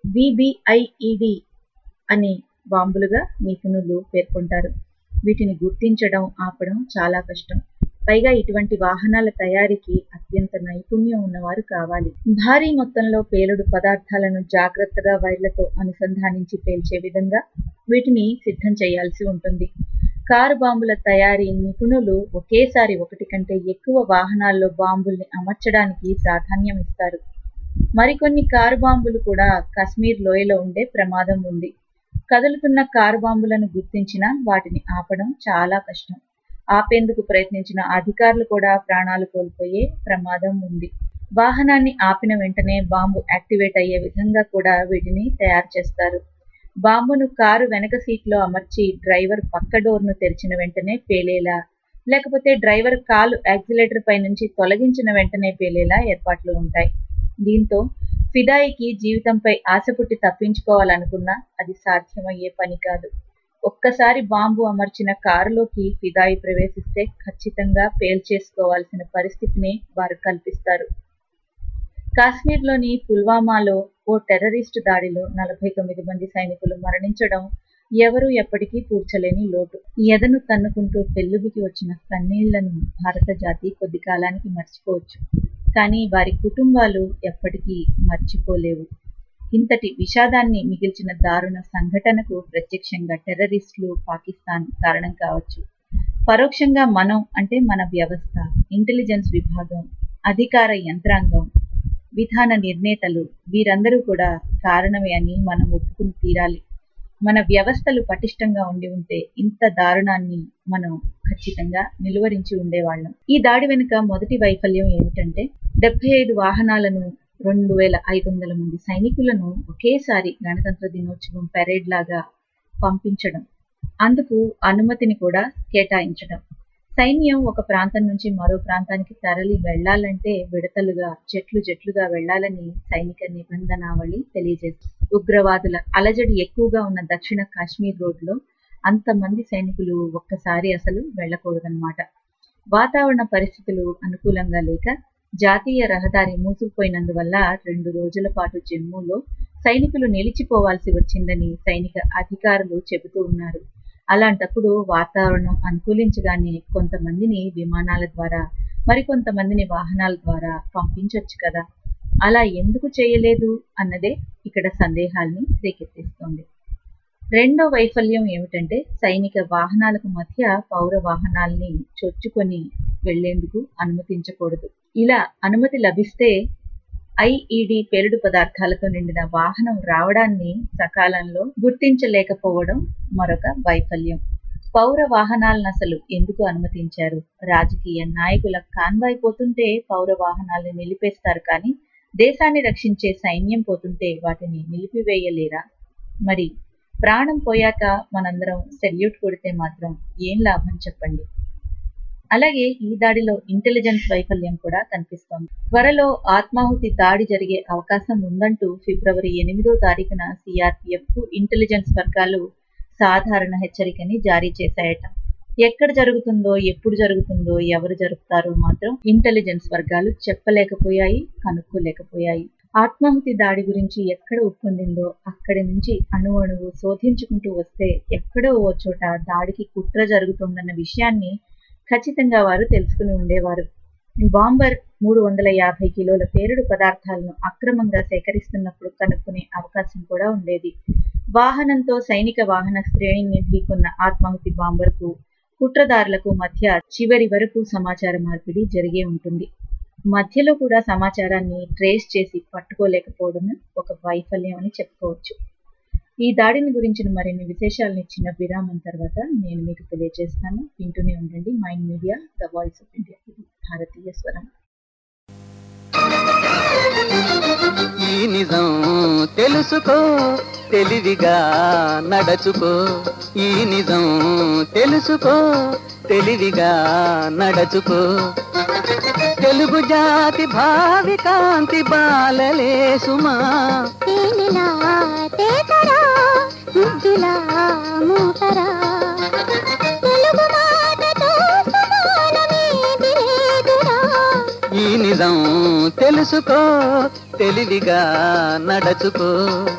విబిఐఈడి అనే బాంబులుగా నిపుణులు పేర్కొంటారు వీటిని గుర్తించడం ఆపడం చాలా కష్టం పైగా ఇటువంటి వాహనాల తయారీకి అత్యంత నైపుణ్యం ఉన్నవారు కావాలి భారీ మొత్తంలో పేలుడు పదార్థాలను జాగ్రత్తగా వైర్లతో అనుసంధానించి పేల్చే విధంగా వీటిని సిద్ధం చేయాల్సి ఉంటుంది కారు బాంబుల తయారీ నిపుణులు ఒకేసారి ఒకటి కంటే ఎక్కువ వాహనాల్లో బాంబుల్ని అమర్చడానికి ప్రాధాన్యం ఇస్తారు మరికొన్ని కారు బాంబులు కూడా కశ్మీర్ లోయలో ఉండే ప్రమాదం ఉంది కదులుతున్న కారు బాంబులను గుర్తించినా వాటిని ఆపడం చాలా కష్టం ఆపేందుకు ప్రయత్నించిన అధికారులు కూడా ప్రాణాలు కోల్పోయే ప్రమాదం ఉంది వాహనాన్ని ఆపిన వెంటనే బాంబు యాక్టివేట్ అయ్యే విధంగా కూడా వీటిని తయారు చేస్తారు బాంబును కారు వెనక సీట్లో అమర్చి డ్రైవర్ పక్క డోర్ను తెరిచిన వెంటనే పేలేలా లేకపోతే డ్రైవర్ కాలు యాక్సిలేటర్ పై నుంచి తొలగించిన వెంటనే పేలేలా ఏర్పాట్లు ఉంటాయి దీంతో ఫిదాయికి జీవితంపై ఆశ పుట్టి తప్పించుకోవాలనుకున్నా అది సాధ్యమయ్యే పని కాదు ఒక్కసారి బాంబు అమర్చిన కారులోకి ఫిదాయి ప్రవేశిస్తే ఖచ్చితంగా పేల్చేసుకోవాల్సిన పరిస్థితిని వారు కల్పిస్తారు కాశ్మీర్లోని పుల్వామాలో ఓ టెర్రరిస్టు దాడిలో నలభై తొమ్మిది మంది సైనికులు మరణించడం ఎవరూ ఎప్పటికీ పూడ్చలేని లోటు ఎదను తన్నుకుంటూ పెళ్లుబికి వచ్చిన కన్నీళ్లను భారత జాతి కొద్ది కాలానికి మర్చిపోవచ్చు కానీ వారి కుటుంబాలు ఎప్పటికీ మర్చిపోలేవు ఇంతటి విషాదాన్ని మిగిల్చిన దారుణ సంఘటనకు ప్రత్యక్షంగా టెర్రరిస్టులు పాకిస్తాన్ కారణం కావచ్చు పరోక్షంగా మనం అంటే మన వ్యవస్థ ఇంటెలిజెన్స్ విభాగం అధికార యంత్రాంగం విధాన నిర్ణేతలు వీరందరూ కూడా కారణమే అని మనం ఒప్పుకుని తీరాలి మన వ్యవస్థలు పటిష్టంగా ఉండి ఉంటే ఇంత దారుణాన్ని మనం ఖచ్చితంగా నిలువరించి ఉండేవాళ్ళం ఈ దాడి వెనుక మొదటి వైఫల్యం ఏమిటంటే డెబ్బై ఐదు వాహనాలను రెండు వేల ఐదు వందల మంది సైనికులను ఒకేసారి గణతంత్ర దినోత్సవం పెరేడ్ లాగా పంపించడం అందుకు అనుమతిని కూడా కేటాయించడం సైన్యం ఒక ప్రాంతం నుంచి మరో ప్రాంతానికి తరలి వెళ్లాలంటే విడతలుగా జట్లు జట్లుగా వెళ్లాలని సైనిక నిబంధనావళి తెలియజేస్తుంది ఉగ్రవాదుల అలజడి ఎక్కువగా ఉన్న దక్షిణ కాశ్మీర్ రోడ్లో అంతమంది సైనికులు ఒక్కసారి అసలు వెళ్లకూడదన్నమాట వాతావరణ పరిస్థితులు అనుకూలంగా లేక జాతీయ రహదారి మూసుకుపోయినందువల్ల రెండు రోజుల పాటు జమ్మూలో సైనికులు నిలిచిపోవాల్సి వచ్చిందని సైనిక అధికారులు చెబుతూ ఉన్నారు అలాంటప్పుడు వాతావరణం అనుకూలించగానే కొంతమందిని విమానాల ద్వారా మరికొంతమందిని వాహనాల ద్వారా పంపించొచ్చు కదా అలా ఎందుకు చేయలేదు అన్నదే ఇక్కడ సందేహాల్ని రేకెత్తిస్తోంది రెండో వైఫల్యం ఏమిటంటే సైనిక వాహనాలకు మధ్య పౌర వాహనాల్ని చొచ్చుకొని వెళ్లేందుకు అనుమతించకూడదు ఇలా అనుమతి లభిస్తే ఐఈడి పేలుడు పదార్థాలతో నిండిన వాహనం రావడాన్ని సకాలంలో గుర్తించలేకపోవడం మరొక వైఫల్యం పౌర వాహనాలను అసలు ఎందుకు అనుమతించారు రాజకీయ నాయకుల కాన్వాయ్ పోతుంటే పౌర వాహనాలను నిలిపేస్తారు కానీ దేశాన్ని రక్షించే సైన్యం పోతుంటే వాటిని నిలిపివేయలేరా మరి ప్రాణం పోయాక మనందరం సెల్యూట్ కొడితే మాత్రం ఏం లాభం చెప్పండి అలాగే ఈ దాడిలో ఇంటెలిజెన్స్ వైఫల్యం కూడా కనిపిస్తోంది త్వరలో ఆత్మాహుతి దాడి జరిగే అవకాశం ఉందంటూ ఫిబ్రవరి ఎనిమిదో తారీఖున సిఆర్పిఎఫ్ కు ఇంటెలిజెన్స్ వర్గాలు సాధారణ హెచ్చరికని జారీ చేశాయట ఎక్కడ జరుగుతుందో ఎప్పుడు జరుగుతుందో ఎవరు జరుపుతారో మాత్రం ఇంటెలిజెన్స్ వర్గాలు చెప్పలేకపోయాయి కనుక్కోలేకపోయాయి ఆత్మాహుతి దాడి గురించి ఎక్కడ ఉప్పొందిందో అక్కడి నుంచి అణు అణువు శోధించుకుంటూ వస్తే ఎక్కడో ఓ చోట దాడికి కుట్ర జరుగుతోందన్న విషయాన్ని ఖచ్చితంగా వారు తెలుసుకుని ఉండేవారు బాంబర్ మూడు వందల యాభై కిలోల పేరుడు పదార్థాలను అక్రమంగా సేకరిస్తున్నప్పుడు కనుక్కునే అవకాశం కూడా ఉండేది వాహనంతో సైనిక వాహన శ్రేణిని ఢీకొన్న ఆత్మాహుతి బాంబర్కు కుట్రదారులకు మధ్య చివరి వరకు సమాచార మార్పిడి జరిగే ఉంటుంది మధ్యలో కూడా సమాచారాన్ని ట్రేస్ చేసి పట్టుకోలేకపోవడం ఒక వైఫల్యం అని చెప్పుకోవచ్చు ఈ దాడిని గురించిన మరిన్ని విశేషాలను ఇచ్చిన విరామం తర్వాత నేను మీకు తెలియజేస్తాను వింటూనే ఉండండి mind media the voice of India ఇది భారతీయ స్వరం ఈ నిజం తెలుసుకో తెలివిగా నడచుకో ఈ నిజం తెలుసుకో తెలివిగా నడచుకో తెలుగు జాతి భావి కాంతి బాలలే సుమా తేనెలా తేటరా ముద్దులా మూటరా తెలుగు మాటతో సమానమేది లేదురా ఈ నిజం తెలుసుకో తెలివిగా నడచుకో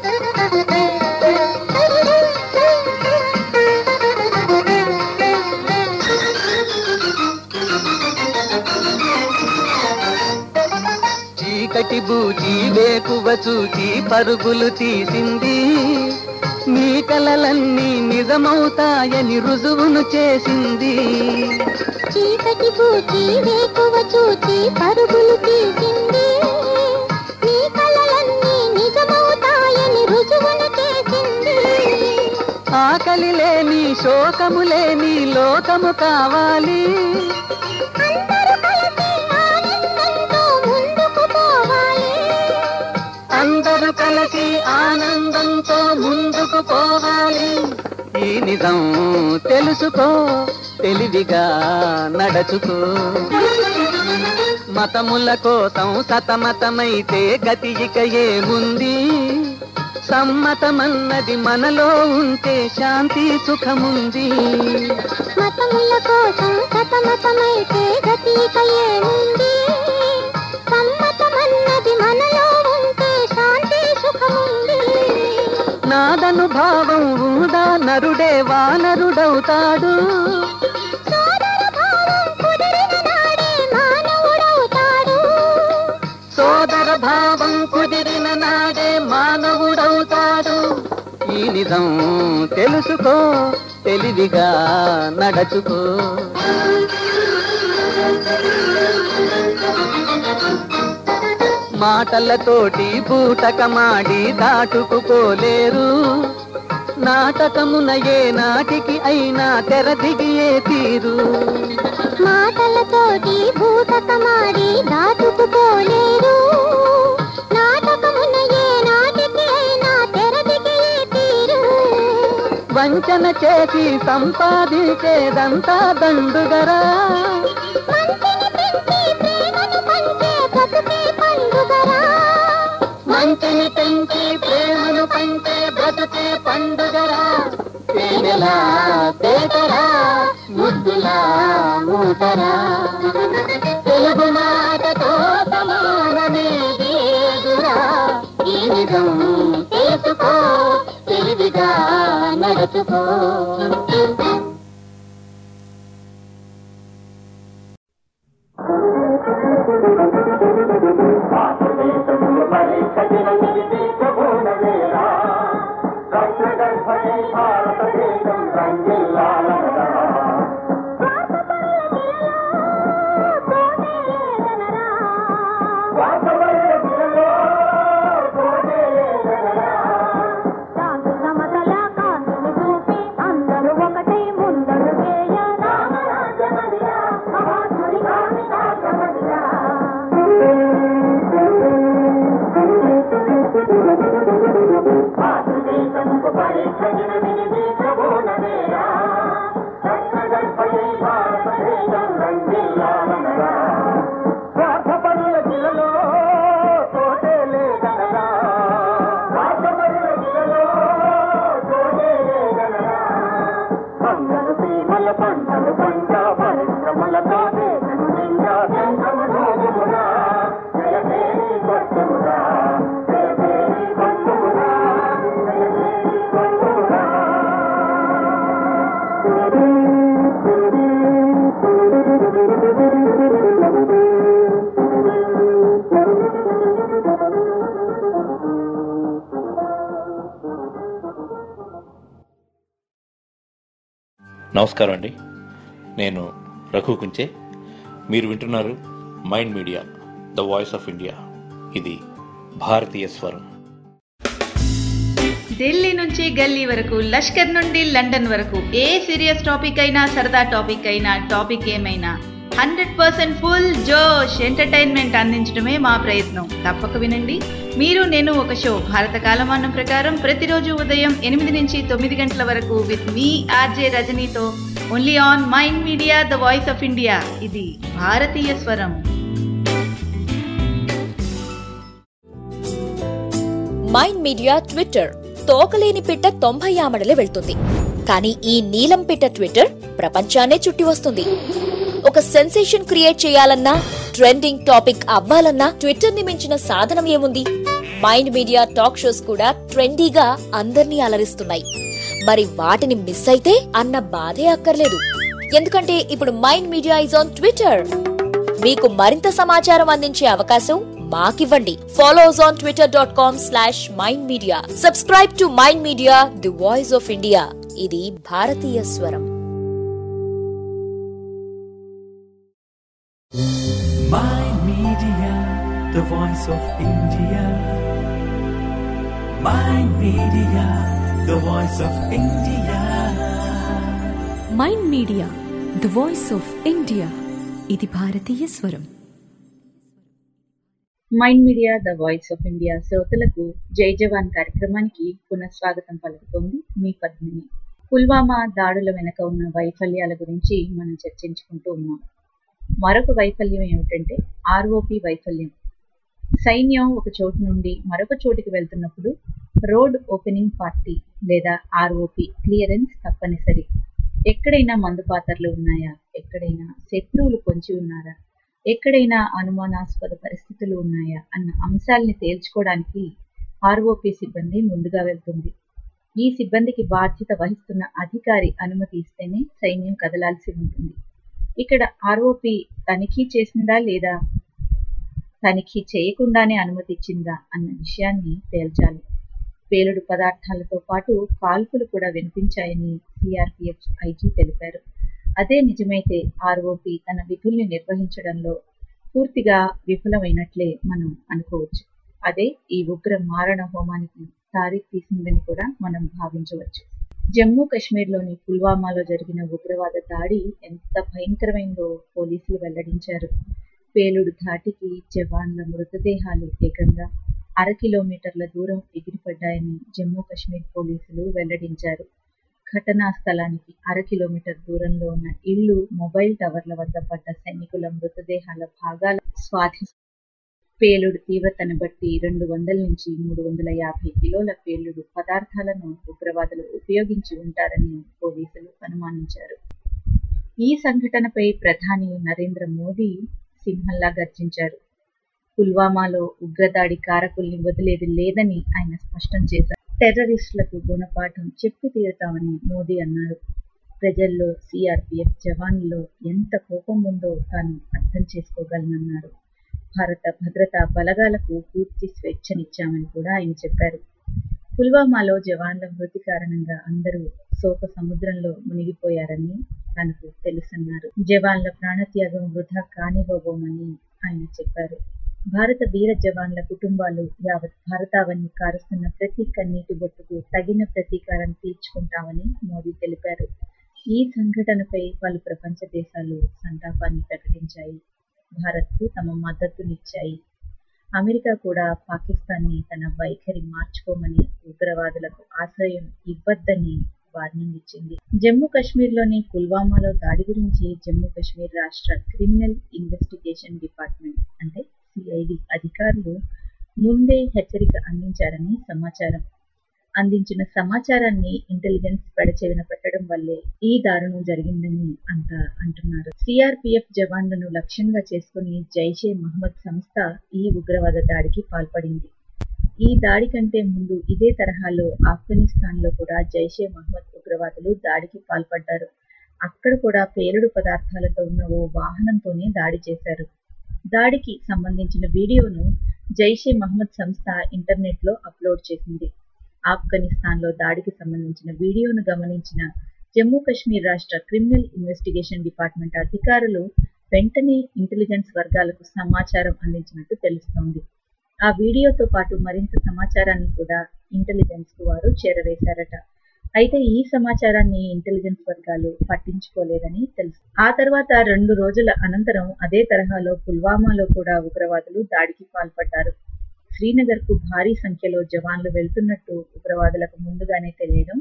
చీకటి బూచి వేకువ చూచి పరుగులు తీసింది నీ కలలన్నీ నిజమవుతాయని రుజువును చేసింది చీకటి పూచి వేకువ చూచి పరుగులు తీసింది నీ కలలన్నీ నిజమవుతాయని రుజువును చేసింది ఆకలి లేని శోకము లేని లోకము కావాలి అందరూ కలిసి ఆనందంతో అందరూ కలిసి ఆనందంతో ముందుకు పోవాలి ముందుకు పోవాలి ఈ నిజం తెలుసుకో తెలివిగా నడచుకో మతముల కోసం సతమతమైతే గతి ఇక ఏముంది సమ్మతమన్నది మనలో ఉంటే శాంతి సుఖముంది మతముల కోసం సతమతమైతే గతిక ఏముంది సమ్మతమన్నది మనలో ఉంటే శాంతి సుఖముంది నాదను భావం ఊదా నరుడే వానరుడవుతాడు సోదర భావం కుదిరిన నాడే మానవుడవుతాడు సోదర భావం కుదిరిన నాడే మానవుడవుతాడు ఈ నిజం తెలుసుకో తెలివిగా నడచుకో మాటలతోటి బూటకమాడి దాటుకుపోలేరు నాటకమున ఏ నాటికి అయినా తెరదిగియే తీరు మాటలతోటి భూతకమాడి దాటుకుపోలేరు నాటకమున ఏ నాటికి అయినా తెరదిగే తీరు వంచన చేసి సంపాదించేదంతా దండుగరా మంచిని పెంచి ప్రేమను పంచే బ్రతుకే పండుగరా మంచిని పెంచి ప్రేమను పంచే బ్రతుకే పండుగరా తేనెలా తేటరా ముద్దులా మూటరా తెలుగు మాటతో సమానమేది ఏదురా ఈ నిజం తెలుసుకో తెలివిగా నడుచుకో శాంతి సమతల కాంతిని చూపి అందరూ ఒకటై నమస్కారం అండి నేను రఘు కుంచే మీరు వింటున్నారు mind media the voice of India ఇది భారతీయ స్వరం ఢిల్లీ నుంచి గల్లీ వరకు లష్కర్ నుండి లండన్ వరకు ఏ సీరియస్ టాపిక్ అయినా సరదా టాపిక్ అయినా టాపిక్ ఏమైనా హండ్రెడ్ పర్సెంట్ ఫుల్ జోష్ ఎంటర్టైన్మెంట్ అందించడమే మా ప్రయత్నం తప్పక వినండి మీరు నేను ఒక షో భారత కాలమానం ప్రకారం ప్రతిరోజు ఉదయం ఎనిమిది నుంచి తొమ్మిది గంటల వరకు విత్ మీ ఆర్జే రజనీతో only on Mind media the voice of India ఇది భారతీయ స్వరం మైండ్ మీడియా ట్విట్టర్ తోకలేని పిట్ట తొంభై ఆమడలే వెళ్తుంది కానీ ఈ నీలం పిట్ట ట్విట్టర్ ప్రపంచాన్నే చుట్టి వస్తుంది ఒక సెన్సేషన్ క్రియేట్ చేయాలన్నా ట్రెండింగ్ టాపిక్ అవ్వాలన్నా ట్విట్టర్ ని మించిన సాధనం ఏముంది మైండ్ మీడియా టాక్ షోస్ కూడా ట్రెండీగా అందర్నీ అలరిస్తున్నాయి మరి వాటిని మిస్ అయితే అన్న బాధే అక్కర్లేదు ఎందుకంటే ఇప్పుడు Mind Media is on Twitter మీకు మరింత సమాచారం అందించే అవకాశం మాకివ్వండి follow us on Twitter dot com slash mind media subscribe to mind media the voice of India ఇది భారతీయ స్వరం Mind Media, the voice of India. Mind Media, the voice of India. Mind media the voice of India ఇది భారతీయ స్వరం మైండ్ media the voice of ఇండియా శ్రోతలకు జై జవాన్ కార్యక్రమానికి పునఃస్వాగతం పలుకుతోంది మీ పద్మిని పుల్వామా దాడుల వెనుక ఉన్న వైఫల్యాల గురించి మనం చర్చించుకుంటూ ఉన్నాం మరొక వైఫల్యం ఏమిటంటే ఆర్ఓపి వైఫల్యం సైన్యం ఒక చోటు నుండి మరొక చోటుకి వెళ్తున్నప్పుడు రోడ్ ఓపెనింగ్ పార్టీ లేదా ఆర్ఓపి క్లియరెన్స్ తప్పనిసరి ఎక్కడైనా మందుపాతర్లు ఉన్నాయా ఎక్కడైనా శత్రువులు పొంచి ఉన్నారా ఎక్కడైనా అనుమానాస్పద పరిస్థితులు ఉన్నాయా అన్న అంశాల్ని తేల్చుకోవడానికి ఆర్ఓపి సిబ్బంది ముందుగా వెళ్తుంది ఈ సిబ్బందికి బాధ్యత వహిస్తున్న అధికారి అనుమతి ఇస్తేనే సైన్యం కదలాల్సి ఉంటుంది ఇక్కడ ఆర్ఓపి తనిఖీ చేసిందా లేదా తనిఖీ చేయకుండానే అనుమతి ఇచ్చిందా అన్న విషయాన్ని తేల్చాలి పేలుడు పదార్థాలతో పాటు కాల్పులు కూడా వినిపించాయని సిఆర్పిఎఫ్ ఐజీ తెలిపారు అదే నిజమైతే ఆర్ఓపి తన విధుల్ని నిర్వహించడంలో పూర్తిగా విఫలమైనట్లే మనం అనుకోవచ్చు అదే ఈ ఉగ్ర మారణ హోమానికి తారీఖు తీసిందని కూడా మనం భావించవచ్చు జమ్మూ కాశ్మీర్లోని పుల్వామాలో జరిగిన ఉగ్రవాద దాడి ఎంత భయంకరమైందో పోలీసులు వెల్లడించారు పేలుడు ధాటికి జవాన్ల మృతదేహాలు ఏకంగా అర కిలోమీటర్ల దూరం ఎగిరిపడ్డాయని జమ్మూ కాశ్మీర్ పోలీసులు వెల్లడించారు ఘటనా స్థలానికి అర కిలోమీటర్ దూరంలో ఉన్న ఇళ్లు మొబైల్ టవర్ల వద్ద పడ్డ సైనికుల మృతదేహాల భాగాల స్వాధి పేలుడు తీవ్రతను బట్టి రెండు వందల నుంచి మూడు వందల యాభై కిలోల పేలుడు పదార్థాలను ఉగ్రవాదులు ఉపయోగించి ఉంటారని పోలీసులు అనుమానించారు ఈ సంఘటనపై ప్రధాని నరేంద్ర మోదీ సింహంలా గర్జించారు పుల్వామాలో ఉగ్రదాడి కారకుల్ని వదిలేది లేదని ఆయన స్పష్టం చేశారు టెర్రరిస్టులకు గుణపాఠం చెప్పి తీరుతామని మోదీ అన్నారు ప్రజల్లో సిఆర్పిఎఫ్ జవాన్లలో ఎంత కోపం ఉందో తాను అర్థం చేసుకోగలనన్నారు భారత భద్రతా బలగాలకు పూర్తి స్వేచ్ఛనిచ్చామని కూడా ఆయన చెప్పారు పుల్వామాలో జవాన్ల మృతి కారణంగా అందరూ శోక సముద్రంలో మునిగిపోయారని తనకు తెలుసన్నారు జవాన్ల ప్రాణత్యాగం వృధా కానివ్వబోమని ఆయన చెప్పారు భారత వీర జవాన్ల కుటుంబాలు యావత్ భారతావని కారుస్తున్న ప్రతి కన్నీటి బొట్టుకు తగిన ప్రతీకారం తీర్చుకుంటామని మోదీ తెలిపారు ఈ సంఘటనపై పలు ప్రపంచ దేశాలు సంతాపాన్ని ప్రకటించాయి భారత్కు తమ మద్దతునిచ్చాయి అమెరికా కూడా పాకిస్తాన్ని తన వైఖరి మార్చుకోమని ఉగ్రవాదులకు ఆశ్రయం ఇవ్వద్దని వార్నింగ్ ఇచ్చింది జమ్మూ కాశ్మీర్లోని పుల్వామాలో దాడి గురించి జమ్మూ కాశ్మీర్ రాష్ట్ర క్రిమినల్ ఇన్వెస్టిగేషన్ డిపార్ట్మెంట్ అంటే సిఐడి అధికారులు ముందే హెచ్చరిక అందించారని సమాచారం అందించిన సమాచారాన్ని ఇంటెలిజెన్స్ పెడచెవిన పెట్టడం వల్లే ఈ దారుణం జరిగిందని అంతా అంటున్నారు సిఆర్పిఎఫ్ జవాన్లను లక్ష్యంగా చేసుకుని జైషే మహమ్మద్ సంస్థ ఈ ఉగ్రవాద దాడికి పాల్పడింది ఈ దాడి కంటే ముందు ఇదే తరహాలో ఆఫ్ఘనిస్తాన్ లో కూడా జైషే మహమ్మద్ ఉగ్రవాదులు దాడికి పాల్పడ్డారు అక్కడ కూడా పేలుడు పదార్థాలతో ఉన్న ఓ వాహనంతోనే దాడి చేశారు దాడికి సంబంధించిన వీడియోను జైషే మహమ్మద్ సంస్థ ఇంటర్నెట్ లో అప్లోడ్ చేసింది ఆఫ్ఘనిస్తాన్ లో దాడికి సంబంధించిన వీడియోను గమనించిన జమ్మూ కాశ్మీర్ రాష్ట్ర క్రిమినల్ ఇన్వెస్టిగేషన్ డిపార్ట్మెంట్ అధికారులు వెంటనే ఇంటెలిజెన్స్ వర్గాలకు సమాచారం అందించినట్టు తెలుస్తోంది ఆ వీడియోతో పాటు మరింత సమాచారాన్ని కూడా ఇంటెలిజెన్స్ కు వారు చేరవేశారట అయితే ఈ సమాచారాన్ని ఇంటెలిజెన్స్ వర్గాలు పట్టించుకోలేదని తెలుసు ఆ తర్వాత రెండు రోజుల అనంతరం అదే తరహాలో పుల్వామాలో కూడా ఉగ్రవాదులు దాడికి పాల్పడ్డారు శ్రీనగర్ కు భారీ సంఖ్యలో జవాన్లు వెళ్తున్నట్టు ఉగ్రవాదులకు ముందుగానే తెలియడం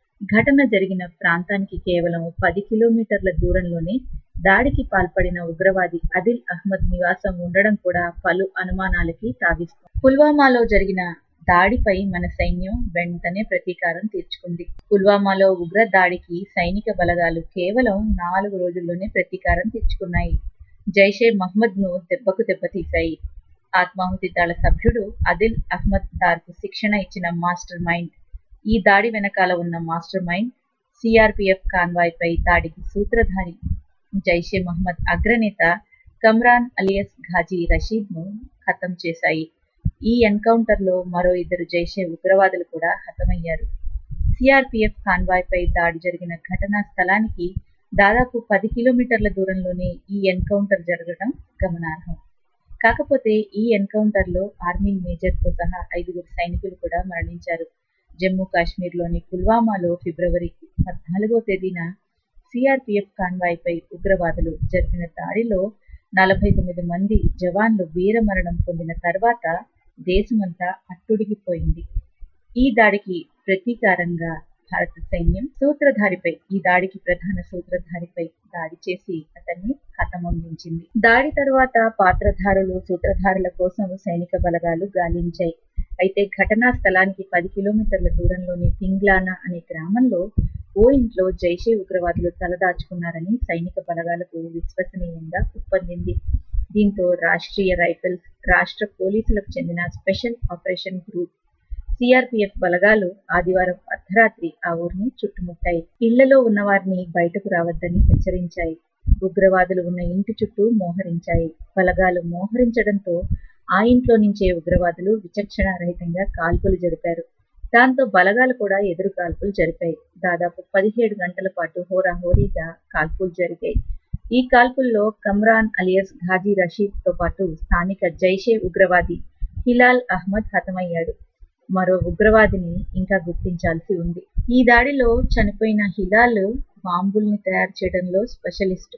ఘటన జరిగిన ప్రాంతానికి కేవలం పది కిలోమీటర్ల దూరంలోనే దాడికి పాల్పడిన ఉగ్రవాది అదిల్ అహ్మద్ నివాసం ఉండడం కూడా పలు అనుమానాలకి తావిస్తుంది పుల్వామాలో జరిగిన దాడిపై మన సైన్యం వెంటనే ప్రతీకారం తీర్చుకుంది పుల్వామాలో ఉగ్ర దాడికి సైనిక బలగాలు కేవలం నాలుగు రోజుల్లోనే ప్రతీకారం తీర్చుకున్నాయి జైషే మహ్మద్ ను దెబ్బకు దెబ్బతీశాయి ఆత్మాహుతి దళ సభ్యుడు అదిల్ అహ్మద్ దార్కు శిక్షణ ఇచ్చిన మాస్టర్ మైండ్ ఈ దాడి వెనకాల ఉన్న మాస్టర్ మైండ్ సిఆర్పిఎఫ్ కాన్వాయ్ పై దాడికి సూత్రధారి జైషే మహమ్మద్ అగ్రనేత కమ్రాన్ అలియస్ ఘాజీ రషీద్ ను ఖతం చేశాయి ఈ ఎన్కౌంటర్ లో మరో ఇద్దరు జైషే ఉగ్రవాదులు కూడా హతమయ్యారు సిఆర్పిఎఫ్ కాన్వాయ్ పై దాడి జరిగిన ఘటనా స్థలానికి దాదాపు పది కిలోమీటర్ల దూరంలోనే ఈ ఎన్కౌంటర్ జరగడం గమనార్హం కాకపోతే ఈ ఎన్కౌంటర్ లో ఆర్మీ మేజర్ తో సహా ఐదుగురు సైనికులు కూడా మరణించారు జమ్మూ కాశ్మీర్ లోని పుల్వామాలో ఫిబ్రవరి పద్నాలుగో తేదీన సిఆర్పిఎఫ్ కాన్వాయ్ పై ఉగ్రవాదులు జరిపిన దాడిలో నలభై తొమ్మిది మంది జవాన్లు వీరమరణం పొందిన తర్వాత దేశమంతా అట్టుడిగిపోయింది ఈ దాడికి ప్రతీకారంగా భారత సైన్యం సూత్రధారిపై ఈ దాడికి ప్రధాన సూత్రధారిపై దాడి చేసి అతన్ని హతమొందించింది దాడి తర్వాత పాత్రధారులు సూత్రధారుల కోసం సైనిక బలగాలు గాలించాయి అయితే ఘటనా స్థలానికి పది కిలోమీటర్ల దూరంలోని పింగ్లానా అనే గ్రామంలో ఓ ఇంట్లో జైషే ఉగ్రవాదులు తలదాచుకున్నారని సైనిక బలగాలకు విశ్వసనీయంగా ఉప్పందింది దీంతో రాష్ట్రీయ రైఫిల్స్ రాష్ట్ర పోలీసులకు చెందిన స్పెషల్ ఆపరేషన్ గ్రూప్ సిఆర్పిఎఫ్ బలగాలు ఆదివారం అర్ధరాత్రి ఆ ఊరిని చుట్టుముట్టాయి ఇళ్లలో ఉన్న వారిని బయటకు రావద్దని హెచ్చరించాయి ఉగ్రవాదులు ఉన్న ఇంటి చుట్టూ మోహరించాయి బలగాలు మోహరించడంతో ఆ ఇంట్లో నుంచే ఉగ్రవాదులు విచక్షణ రహితంగా కాల్పులు జరిపారు దాంతో బలగాలు కూడా ఎదురు కాల్పులు జరిపాయి దాదాపు పదిహేడు గంటల పాటు హోరాహోరీగా కాల్పులు జరిగాయి ఈ కాల్పుల్లో కమ్రాన్ అలియస్ ఘాజీ రషీద్ తో పాటు స్థానిక జైషే ఉగ్రవాది హిలాల్ అహ్మద్ హతమయ్యాడు మరో ఉగ్రవాదిని ఇంకా గుర్తించాల్సి ఉంది ఈ దాడిలో చనిపోయిన హిలాల్ బాంబుల్ని తయారు చేయడంలో స్పెషలిస్ట్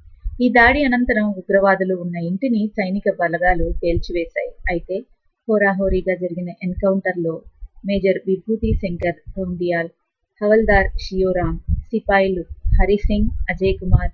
ఈ దాడి అనంతరం ఉగ్రవాదులు ఉన్న ఇంటిని సైనిక బలగాలు పేల్చివేశాయి అయితే హోరాహోరీగా జరిగిన ఎన్కౌంటర్ లో మేజర్ విభూతి శంకర్ ధోండియాల్ హవల్దార్ షియోరామ్ సిపాయిలు హరిసింగ్ అజయ్ కుమార్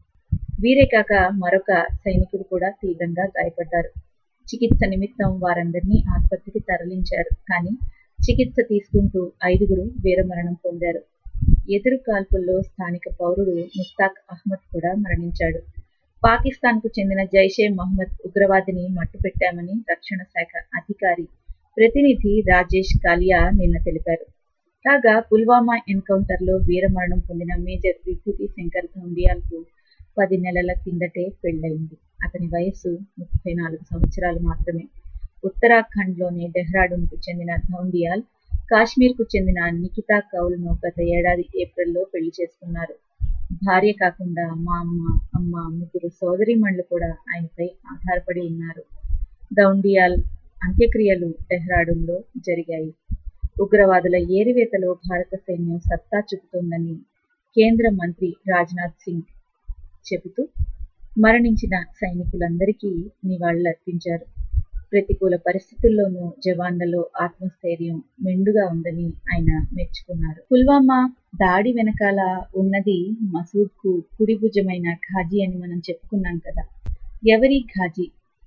వీరే కాక మరొక సైనికుడు కూడా తీవ్రంగా గాయపడ్డారు చికిత్స నిమిత్తం వారందరినీ ఆసుపత్రికి తరలించారు కానీ చికిత్స తీసుకుంటూ ఐదుగురు వీరమరణం పొందారు ఎదురు కాల్పుల్లో స్థానిక పౌరుడు ముస్తాక్ అహ్మద్ కూడా మరణించాడు పాకిస్తాన్ కు చెందిన జైషే మహమ్మద్ ఉగ్రవాదిని మట్టుపెట్టామని రక్షణ శాఖ అధికారి ప్రతినిధి రాజేష్ కాలియా నిన్న తెలిపారు కాగా పుల్వామా ఎన్కౌంటర్ లో వీరమరణం పొందిన మేజర్ విభూతి శంకర్ ధోండియాల్ కు పది నెలల కిందటే పెళ్లైంది అతని వయస్సు ముప్పై నాలుగు సంవత్సరాలు మాత్రమే ఉత్తరాఖండ్ లోని డెహ్రాడూన్ కు చెందిన ధౌండియాల్ కాశ్మీర్ కు చెందిన నికితా కౌల్ ను గత ఏడాది ఏప్రిల్లో పెళ్లి చేసుకున్నారు భార్య కాకుండా మా అమ్మ అమ్మ ముగ్గురు సోదరిమణులు కూడా ఆయనపై ఆధారపడి ఉన్నారు దౌండియాల్ అంత్యక్రియలు డెహ్రాడూన్ లో జరిగాయి ఉగ్రవాదుల ఏరివేతలో భారత సైన్యం సత్తా చూపుతోందని కేంద్ర మంత్రి రాజ్నాథ్ సింగ్ చెబుతూ మరణించిన సైనికులందరికీ నివాళులర్పించారు ప్రతికూల పరిస్థితుల్లోనూ జవాన్లలో ఆత్మస్థైర్యం మెండుగా ఉందని ఆయన మెచ్చుకున్నారు పుల్వామా దాడి వెనకాల ఉన్నది మసూద్ కు కుడి భుజమైన ఘాజీ అని మనం చెప్పుకున్నాం కదా ఎవరి ఘాజీ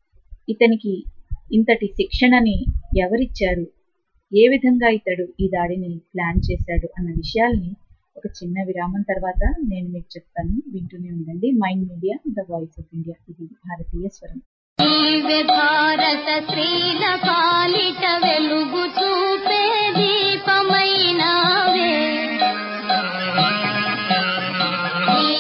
ఇతనికి ఇంతటి శిక్షణని ఎవరిచ్చారు ఏ విధంగా ఇతడు ఈ దాడిని ప్లాన్ చేశాడు అన్న విషయాల్ని ఒక చిన్న విరామం తర్వాత నేను మీకు చెప్తాను వింటూనే ఉండండి mind media the voice of India ఇది భారతీయ స్వరం నీవే భారత స్త్రీల పాలిట వెలుగు చూపే దీపమైనావే నీ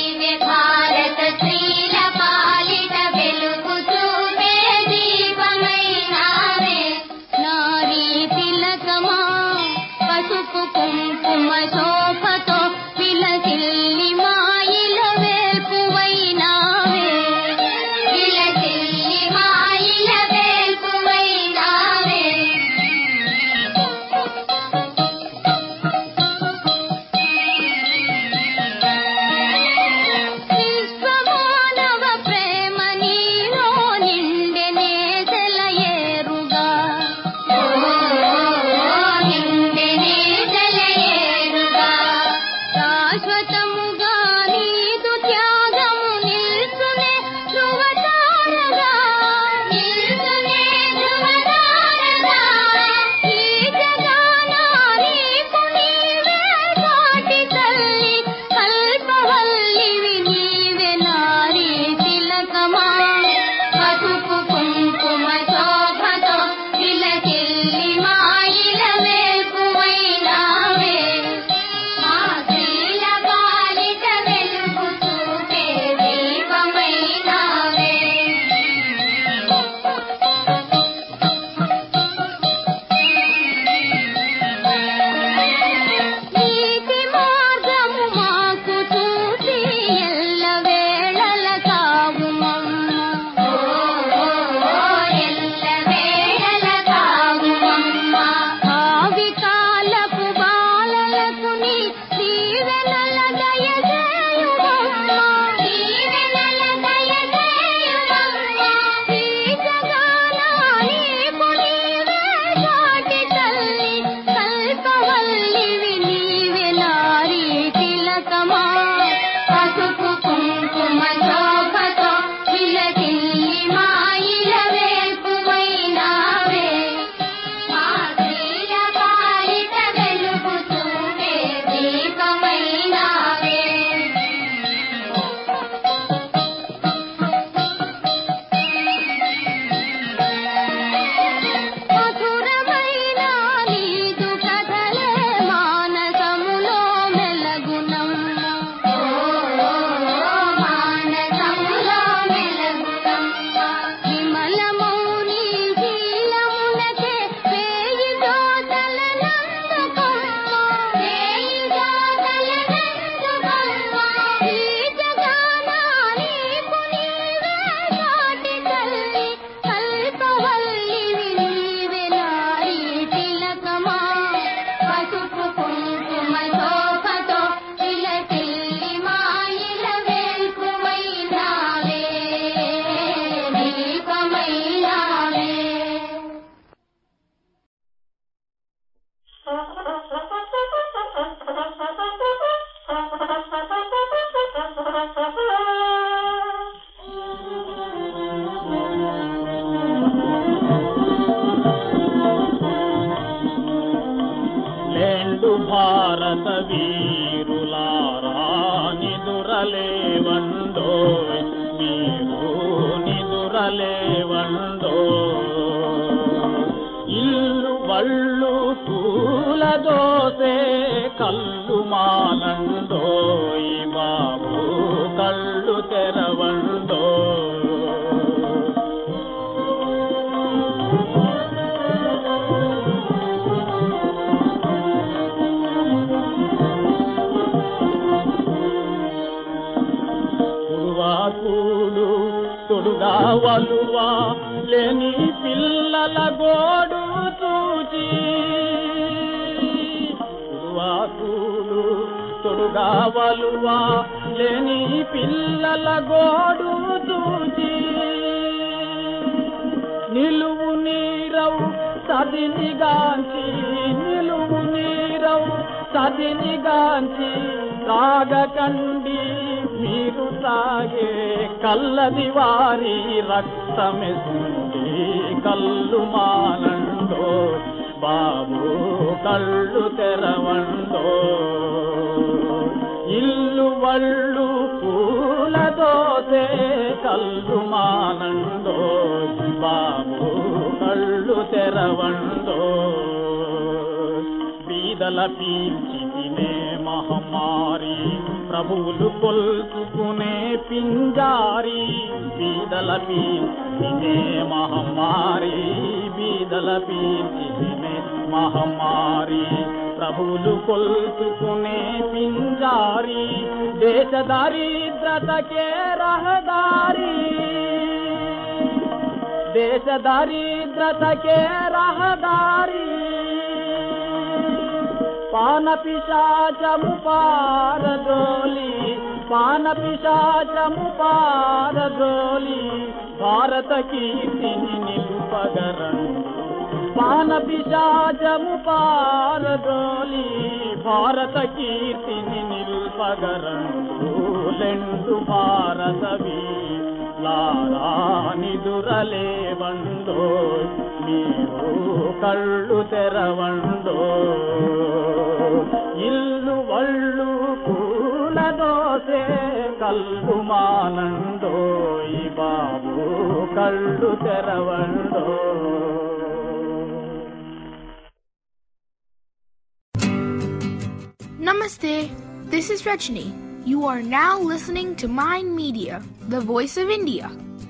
లేండు భారత వీరులారా నిదురలేవండో మీరు నిదురలేవండో ఇల్లు వళ్ళు పూల దోసే కళ్ళు మానండో ఈ బాబు కళ్ళు తెరవండో కుడువాకులు తొడుగా వలువా లేని పిల్లల గోడు చూచి కుడువాకులు తొడుగా వలువా లేని పిల్లల గోడు చూచి నిలువు నీరవు సదినిగాంచి నిలువు నీరవు సదినిగాంచి తాగకండి మీరు తాగే కల్లది వారి రక్తమెసుండి కళ్ళు మానండో బాబు కళ్ళు తెరవండో ఇల్లు వళ్ళు పూల దోసే కళ్ళు మానండో బాబు కళ్ళు తెరవండో బీదల పీల్చి తినే మహమ్మారి ప్రభువులు కొల్చుకునే పింజారి బీదల పీల్చి తినే మహమ్మారి బీదల పీల్చి తినే మహమ్మారి ప్రభువులు కొల్చుకునే పింజారి దేశ దారిద్రతకే రహదారి దేశ దారిద్రతకే రహదారి పాన పిశాచము పారదోలి పాన పిశాచము పారదోలి భారత కీర్తిని నిలుపగరండు పాన పిశాచము పారదోలి భారత కీర్తిని నిలుపగరండు లెండు భారత లారా నిదురలేవండో మీరు కళ్ళు తెరవండో ఇల్లు వళ్ళు పూల దోసే కళ్ళు మానండో ఈ బాబు కళ్ళు తెరవండో Namaste. This is Rajni. You are now listening to Mind Media, the voice of India.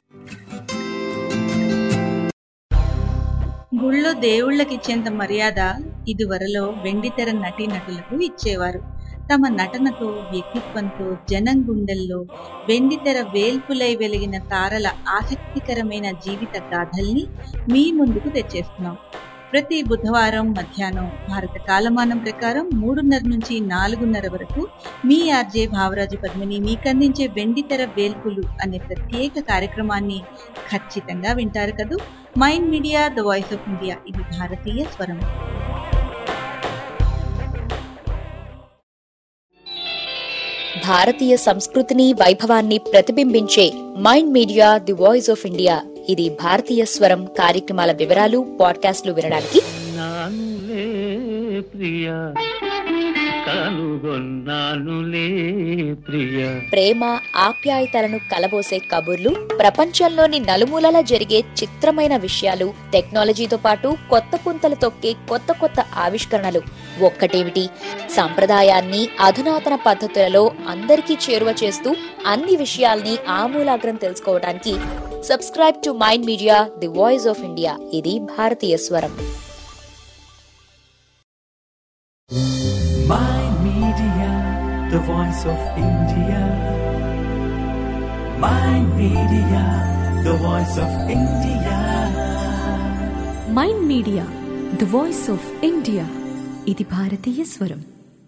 గుళ్ళో దేవుళ్ళకిచ్చేంత మర్యాద ఇదివరలో వెండితెర నటీనటులకు ఇచ్చేవారు తమ నటనతో వ్యక్తిత్వంతో జనం గుండెల్లో వెండితెర వేల్పులై వెలిగిన తారల ఆసక్తికరమైన జీవిత గాథల్ని మీ ముందుకు తెచ్చేస్తున్నాం ప్రతి బుధవారం మధ్యాహ్నం భారత కాలమానం ప్రకారం మూడున్నర నుంచి నాలుగున్నర వరకు మీ ఆర్జే భావరాజు పద్మిని మీకందించే వెండితెర వేల్పులు అనే ప్రత్యేక కార్యక్రమాన్ని ఖచ్చితంగా వింటారు కదూ Mind media the voice of India ఇది భారతీయ స్వరం భారతీయ సంస్కృతిని వైభవాన్ని ప్రతిబింబించే Mind media the voice of India ఇది భారతీయ స్వరం కార్యక్రమాల వివరాలు పాడ్కాస్ట్లు వినడానికి నానులే ప్రియ కనుగొన్నానులే ప్రియ ప్రేమ ఆప్యాయతలను కలబోసే కబుర్లు ప్రపంచంలోని నలుమూలల జరిగే చిత్రమైన విషయాలు టెక్నాలజీతో పాటు కొత్త పుంతలు తొక్కే కొత్త కొత్త ఆవిష్కరణలు ఒక్కటేమిటి సంప్రదాయాన్ని అధునాతన పద్ధతులలో అందరికీ చేరువ చేస్తూ అన్ని విషయాల్ని ఆమూలాగ్రం తెలుసుకోవడానికి subscribe to mind media the voice of India ఇది భారతీయ స్వరం Mind Media, the voice of India. Mind Media, the voice of India. Mind media the voice of India ఇది భారతీయ స్వరం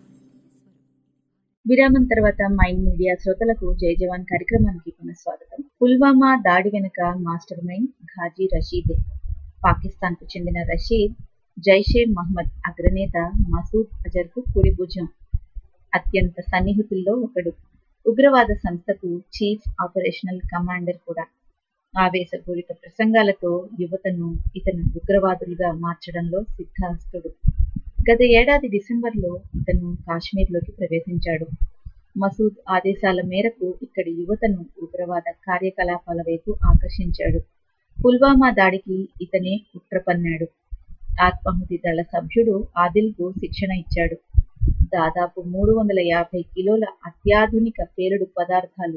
విరామం తర్వాత మైండ్ మీడియా శ్రోతలకు జై జవాన్ కార్యక్రమానికి పునః స్వాగతం పుల్వామా దాడి వెనుక మాస్టర్ మైండ్ ఘాజీ రషీద్ పాకిస్తాన్ కు చెందిన రషీద్ జైషే మహ్మద్ అగ్రనేత మసూద్ అజర్ కు కుడి భుజం అత్యంత సన్నిహితుల్లో ఒకడు ఉగ్రవాద సంస్థకు చీఫ్ ఆపరేషనల్ కమాండర్ కూడా ఆవేశపూరిత ప్రసంగాలతో యువతను ఇతను ఉగ్రవాదులుగా మార్చడంలో సిద్ధాస్తుడు గత ఏడాది డిసెంబర్లో ఇతను కాశ్మీర్లోకి ప్రవేశించాడు మసూద్ ఆదేశాల మేరకు ఇక్కడి యువతను ఉగ్రవాద కార్యకలాపాల వైపు ఆకర్షించాడు పుల్వామా దాడికి ఇతనే కుట్ర పన్నాడు ఆత్మాహుతి దళ సభ్యుడు ఆదిల్కు శిక్షణ ఇచ్చాడు దాదాపు మూడు వందల యాభై కిలోల అత్యాధునిక పేలుడు పదార్థాలు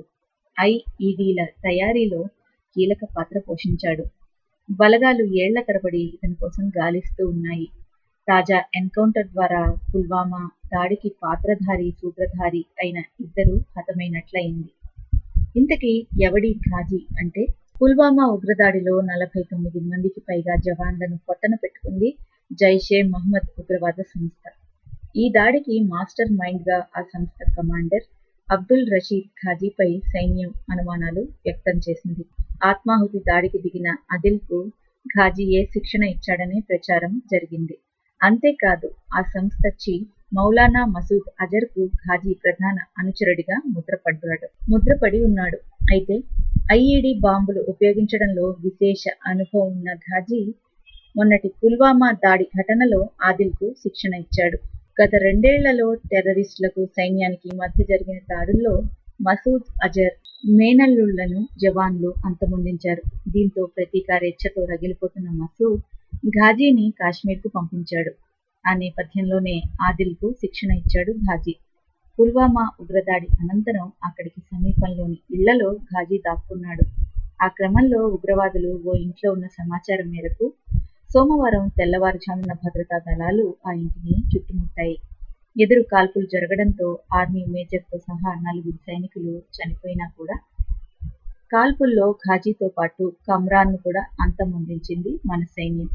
ఐఈడీల తయారీలో కీలక పాత్ర పోషించాడు బలగాలు ఏళ్ల తరబడి ఇతని కోసం గాలిస్తూ ఉన్నాయి తాజా ఎన్కౌంటర్ ద్వారా పుల్వామా దాడికి పాత్రధారి సూత్రధారి అయిన ఇద్దరు హతమైనట్లయింది ఇంతకీ ఎవడి ఘాజీ అంటే పుల్వామా ఉగ్రదాడిలో నలభై తొమ్మిది మందికి పైగా జవాన్లను పొట్టన పెట్టుకుంది జైషే మహమ్మద్ ఉగ్రవాద సంస్థ ఈ దాడికి మాస్టర్ మైండ్ గా ఆ సంస్థ కమాండర్ అబ్దుల్ రషీద్ ఖాజీపై సైన్యం అనుమానాలు వ్యక్తం చేసింది ఆత్మాహుతి దాడికి దిగిన అదిల్కు ఘాజీయే శిక్షణ ఇచ్చాడనే ప్రచారం జరిగింది అంతేకాదు ఆ సంస్థ చీఫ్ మౌలానా మసూద్ అజర్ కు ఘాజీ ప్రధాన అనుచరుడిగా ముద్రపడ్డాడు ముద్రపడి ఉన్నాడు అయితే ఐఈడి బాంబులు ఉపయోగించడంలో విశేష అనుభవం ఉన్న ఘాజీ మొన్నటి పుల్వామా దాడి ఘటనలో ఆదిల్కు శిక్షణ ఇచ్చాడు గత రెండేళ్లలో టెర్రరిస్టులకు సైన్యానికి మధ్య జరిగిన దాడుల్లో మసూద్ అజర్ మేనల్లుళ్లను జవాన్లు అంతమొందించారు దీంతో ప్రతీకారేచ్ఛతో రగిలిపోతున్న మసూద్ ఘాజీని కాశ్మీర్కు పంపించాడు ఆ నేపథ్యంలోనే ఆదిల్కు శిక్షణ ఇచ్చాడు ఘాజీ పుల్వామా ఉగ్రదాడి అనంతరం అక్కడికి సమీపంలోని ఇళ్లలో ఘాజీ దాక్కున్నాడు ఆ క్రమంలో ఉగ్రవాదులు ఓ ఇంట్లో ఉన్న సమాచారం మేరకు సోమవారం తెల్లవారుజామున భద్రతా దళాలు ఆ ఇంటిని చుట్టుముట్టాయి ఎదురు కాల్పులు జరగడంతో ఆర్మీ మేజర్తో సహా నలుగురు సైనికులు చనిపోయినా కూడా కాల్పుల్లో ఘాజీతో పాటు కమ్రాన్ను కూడా అంతమొందించింది మన సైన్యం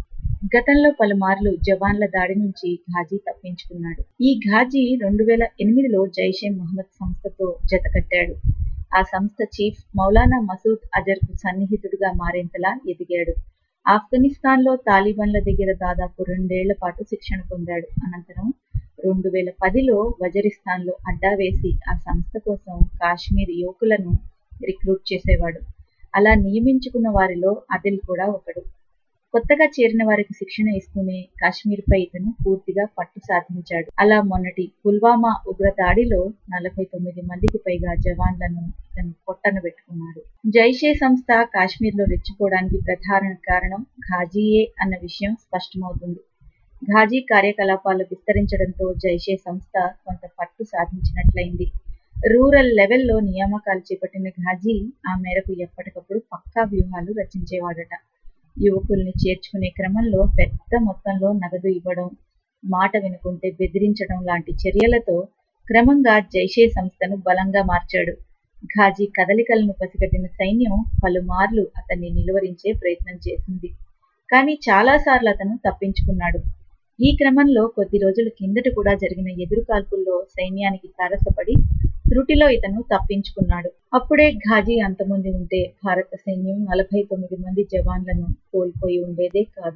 గతంలో పలుమార్లు జవాన్ల దాడి నుంచి ఘాజీ తప్పించుకున్నాడు ఈ ఘాజీ రెండు వేల ఎనిమిదిలో జైషే మొహమ్మద్ సంస్థతో జతకట్టాడు ఆ సంస్థ చీఫ్ మౌలానా మసూద్ అజర్ కు సన్నిహితుడుగా మారేంతలా ఎదిగాడు ఆఫ్ఘనిస్తాన్లో తాలిబాన్ల దగ్గర దాదాపు రెండేళ్ల పాటు శిక్షణ పొందాడు అనంతరం రెండు వేల పదిలో వజరిస్తాన్లో అడ్డా వేసి ఆ సంస్థ కోసం కాశ్మీర్ యువకులను రిక్రూట్ చేసేవాడు అలా నియమించుకున్న వారిలో అదిల్ కూడా ఒకడు కొత్తగా చేరిన వారికి శిక్షణ ఇస్తూనే కాశ్మీర్పై ఇతను పూర్తిగా పట్టు సాధించాడు అలా మొన్నటి పుల్వామా ఉగ్ర దాడిలో నలభై తొమ్మిది మందికి పైగా జవాన్లను ఇతను పొట్టన పెట్టుకున్నాడు జైషే సంస్థ కాశ్మీర్లో రెచ్చిపోవడానికి ప్రధాన కారణం ఘాజీయే అన్న విషయం స్పష్టమవుతుంది ఘాజీ కార్యకలాపాలు విస్తరించడంతో జైషే సంస్థ కొంత పట్టు సాధించినట్లయింది రూరల్ లెవెల్లో నియామకాలు చేపట్టిన ఘాజీ ఆ మేరకు ఎప్పటికప్పుడు పక్కా వ్యూహాలు రచించేవాడట యువకుల్ని చేర్చుకునే క్రమంలో పెద్ద మొత్తంలో నగదు ఇవ్వడం మాట వినుకుంటే బెదిరించడం లాంటి చర్యలతో క్రమంగా జైషే సంస్థను బలంగా మార్చాడు ఘాజీ కదలికలను పసిగట్టిన సైన్యం పలుమార్లు అతన్ని నిలువరించే ప్రయత్నం చేసింది కానీ చాలాసార్లు అతను తప్పించుకున్నాడు ఈ క్రమంలో కొద్ది రోజుల కిందట కూడా జరిగిన ఎదురు కాల్పుల్లో సైన్యానికి తారసపడి త్రుటిలో ఇతను తప్పించుకున్నాడు అప్పుడే ఘాజీ అంతమంది ఉంటే భారత సైన్యం నలభై తొమ్మిది మంది జవాన్లను కోల్పోయి ఉండేదే కాదు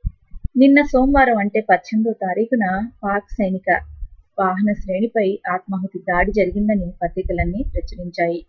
నిన్న సోమవారం అంటే పద్దెనిమిదో తారీఖున పాక్ సైనిక వాహన శ్రేణిపై ఆత్మాహుతి దాడి జరిగిందని పత్రికలన్నీ ప్రచురించాయి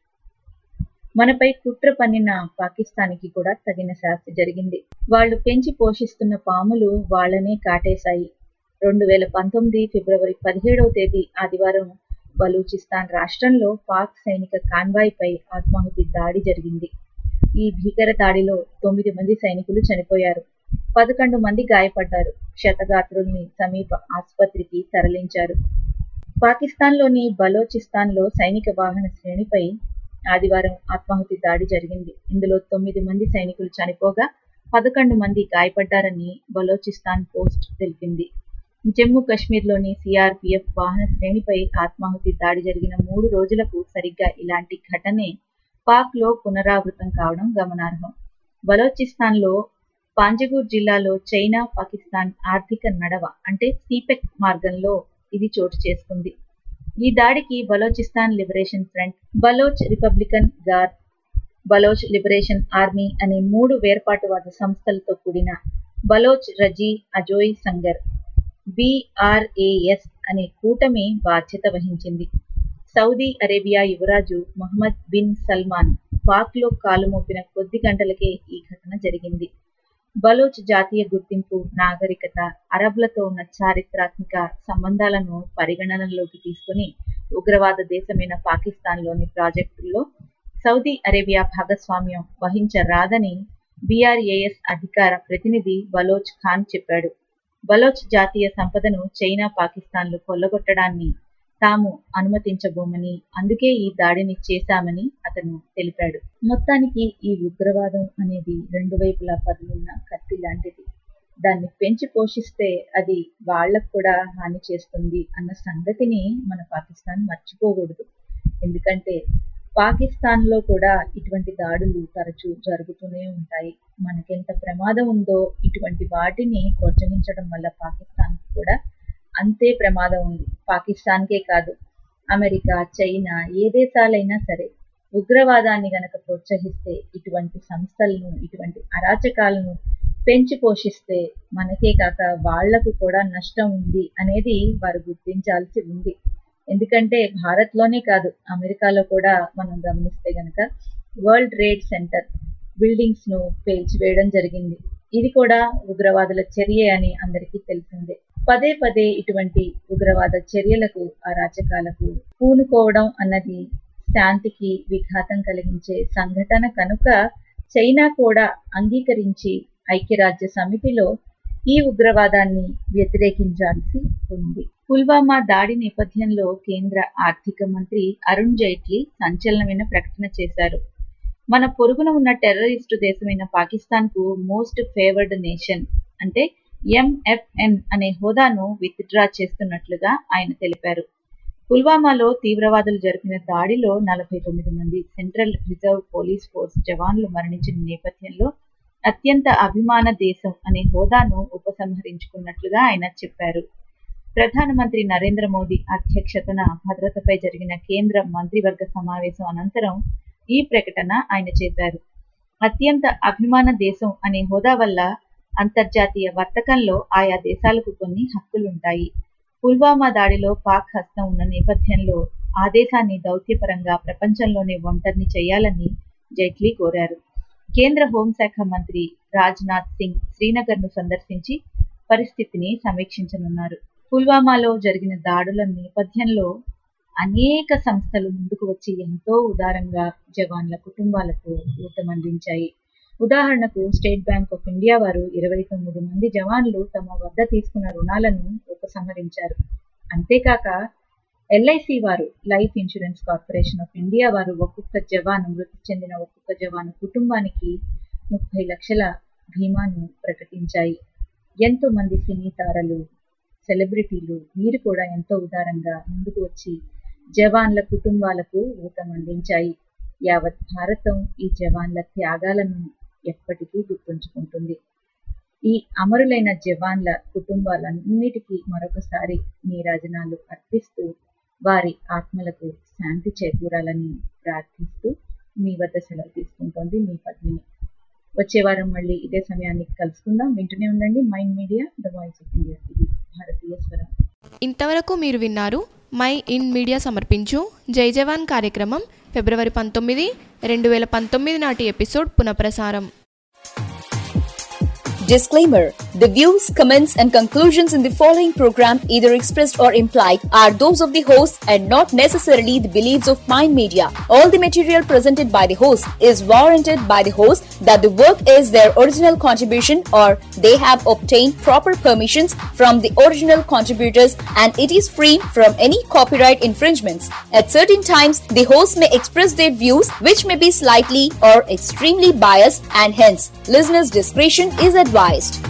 మనపై కుట్ర పన్నిన పాకిస్తాన్కి కూడా తగిన శాస్తి జరిగింది వాళ్ళు పెంచి పోషిస్తున్న పాములు వాళ్లనే కాటేశాయి రెండు వేల పంతొమ్మిది ఫిబ్రవరి పదిహేడవ తేదీ ఆదివారం బలూచిస్తాన్ రాష్ట్రంలో పాక్ సైనిక కాన్వాయ్పై ఆత్మాహుతి దాడి జరిగింది ఈ భీకర దాడిలో తొమ్మిది మంది సైనికులు చనిపోయారు పదకొండు మంది గాయపడ్డారు క్షతగాత్రుల్ని సమీప ఆసుపత్రికి తరలించారు పాకిస్తాన్లోని బలోచిస్తాన్లో సైనిక వాహన శ్రేణిపై ఆదివారం ఆత్మాహుతి దాడి జరిగింది ఇందులో తొమ్మిది మంది సైనికులు చనిపోగా పదకొండు మంది గాయపడ్డారని బలోచిస్తాన్ పోస్ట్ తెలిపింది జమ్మూ కాశ్మీర్లోని సిఆర్పిఎఫ్ వాహన శ్రేణిపై ఆత్మాహుతి దాడి జరిగిన మూడు రోజులకు సరిగ్గా ఇలాంటి ఘటనే పాక్లో పునరావృతం కావడం గమనార్హం బలోచిస్తాన్లో పాంజగూర్ జిల్లాలో చైనా పాకిస్తాన్ ఆర్థిక నడవ అంటే సిపెక్ మార్గంలో ఇది చోటు చేసుకుంది ఈ దాడికి Balochistan Liberation Front Baloch Republican Guard Baloch Liberation Army అనే మూడు వేర్పాటువాద సంస్థలతో కూడిన బలోచ్ రజీ అజోయ్ సంగర్ బిఆర్ఏఎస్ అనే కూటమి బాధ్యత వహించింది సౌదీ అరేబియా యువరాజు మొహమ్మద్ బిన్ సల్మాన్ పాక్లో కాలు మోపిన కొద్ది గంటలకే ఈ ఘటన జరిగింది బలోచ్ జాతీయ గుర్తింపు నాగరికత అరబ్లతో ఉన్న చారిత్రాత్మక సంబంధాలను పరిగణనలోకి తీసుకుని ఉగ్రవాద దేశమైన పాకిస్తాన్లోని ప్రాజెక్టుల్లో సౌదీ అరేబియా భాగస్వామ్యం వహించరాదని బీఆర్ఏఎస్ అధికార ప్రతినిధి బలోచ్ ఖాన్ చెప్పాడు బలోచ్ జాతీయ సంపదను చైనా పాకిస్తాన్లు కొల్లగొట్టడాన్ని తాము అనుమతించబోమని అందుకే ఈ దాడిని చేశామని అతను తెలిపాడు మొత్తానికి ఈ ఉగ్రవాదం అనేది రెండు వైపులా పదులున్న కత్తి లాంటిది దాన్ని పెంచి పోషిస్తే అది వాళ్లకు కూడా హాని చేస్తుంది అన్న సంగతిని మన పాకిస్తాన్ మర్చిపోకూడదు ఎందుకంటే పాకిస్తాన్ లో కూడా ఇటువంటి దాడులు తరచూ జరుగుతూనే ఉంటాయి మనకెంత ప్రమాదం ఉందో ఇటువంటి వాటిని ప్రోత్సహించడం వల్ల పాకిస్తాన్ కూడా అంతే ప్రమాదం ఉంది పాకిస్తాన్కే కాదు అమెరికా చైనా ఏ దేశాలైనా సరే ఉగ్రవాదాన్ని గనక ప్రోత్సహిస్తే ఇటువంటి సంస్థలను ఇటువంటి అరాచకాలను పెంచి పోషిస్తే మనకే కాక వాళ్లకు కూడా నష్టం ఉంది అనేది వారు గుర్తించాల్సి ఉంది ఎందుకంటే భారత్ లోనే కాదు అమెరికాలో కూడా మనం గమనిస్తే గనక వరల్డ్ ట్రేడ్ సెంటర్ బిల్డింగ్స్ ను పేల్చివేయడం జరిగింది ఇది కూడా ఉగ్రవాదుల చర్య అని అందరికీ తెలిసిందే పదే పదే ఇటువంటి ఉగ్రవాద చర్యలకు అరాచకాలకు పూనుకోవడం అన్నది శాంతికి విఘాతం కలిగించే సంఘటన కనుక చైనా కూడా అంగీకరించి ఐక్యరాజ్య సమితిలో ఈ ఉగ్రవాదాన్ని వ్యతిరేకించాల్సి ఉంది పుల్వామా దాడి నేపథ్యంలో కేంద్ర ఆర్థిక మంత్రి అరుణ్ జైట్లీ సంచలనమైన ప్రకటన చేశారు మన పొరుగున ఉన్న టెర్రరిస్టు దేశమైన పాకిస్తాన్ కు మోస్ట్ ఫేవర్డ్ నేషన్ అంటే ఎంఎఫ్ఎన్ అనే హోదాను విత్డ్రా చేస్తున్నట్లుగా ఆయన తెలిపారు పుల్వామాలో తీవ్రవాదులు జరిపిన దాడిలో నలభై తొమ్మిది మంది సెంట్రల్ రిజర్వ్ పోలీస్ ఫోర్స్ జవాన్లు మరణించిన నేపథ్యంలో అత్యంత అభిమాన దేశం అనే హోదాను ఉపసంహరించుకున్నట్లుగా ఆయన చెప్పారు ప్రధానమంత్రి నరేంద్ర మోదీ అధ్యక్షతన భద్రతపై జరిగిన కేంద్ర మంత్రివర్గ సమావేశం అనంతరం ఈ ప్రకటన ఆయన చేశారు అత్యంత అభిమాన దేశం అనే హోదా వల్ల అంతర్జాతీయ వర్తకంలో ఆయా దేశాలకు కొన్ని హక్కులుంటాయి పుల్వామా దాడిలో పాక్ హస్తం ఉన్న నేపథ్యంలో ఆ దేశాన్ని దౌత్యపరంగా ప్రపంచంలోనే ఒంటరిని చేయాలని జైట్లీ కోరారు కేంద్ర హోంశాఖ మంత్రి రాజ్నాథ్ సింగ్ శ్రీనగర్ ను సందర్శించి పరిస్థితిని సమీక్షించనున్నారు పుల్వామాలో జరిగిన దాడుల నేపథ్యంలో అనేక సంస్థలు ముందుకు వచ్చి ఎంతో ఉదారంగా జవాన్ల కుటుంబాలకు ఊతమందించాయి ఉదాహరణకు స్టేట్ బ్యాంక్ ఆఫ్ ఇండియా వారు ఇరవై తొమ్మిది మంది జవాన్లు తమ వద్ద తీసుకున్న రుణాలను ఉపసంహరించారు అంతేకాక ఎల్ఐసి వారు Life Insurance Corporation of India వారు ఒక్కొక్క జవాను మృతి చెందిన ఒక్కొక్క జవాను కుటుంబానికి ముప్పై లక్షల బీమాను ప్రకటించాయి ఎంతో మంది సినీ తారలు సెలబ్రిటీలు వీరు కూడా ఎంతో ఉదారంగా ముందుకు వచ్చి జవాన్ల కుటుంబాలకు ఊతం అందించాయి యావత్ భారతం ఈ జవాన్ల త్యాగాలను ఎప్పటికీ గుర్తుంచుకుంటుంది ఈ అమరులైన జవాన్ల కుటుంబాలన్నిటికీ మరొకసారి నీరాజనాలు అర్పిస్తూ వారి ఆత్మలకు శాంతి చేకూరాలని ప్రార్థిస్తూ మీ వద్ద సెలవు తీసుకుంటోంది మీ పద్మిని వచ్చే వారం మళ్ళీ ఇదే సమయానికి కలుసుకుందాం వింటూనే ఉండండి mind media the voice of India ఇది భారతీయ స్వరం ఇంతవరకు మీరు విన్నారు మై ఇన్ మీడియా సమర్పించు జై జవాన్ కార్యక్రమం ఫిబ్రవరి పంతొమ్మిది రెండు వేల పంతొమ్మిది నాటి ఎపిసోడ్ పునఃప్రసారం Disclaimer The views, comments, and conclusions in the following program, either expressed or implied, are those of the host and not necessarily the beliefs of Mind Media. All the material presented by the host is warranted by the host that the work is their original contribution or they have obtained proper permissions from the original contributors and it is free from any copyright infringements. At certain times, the host may express their views which may be slightly or extremely biased and hence listeners' discretion is advised.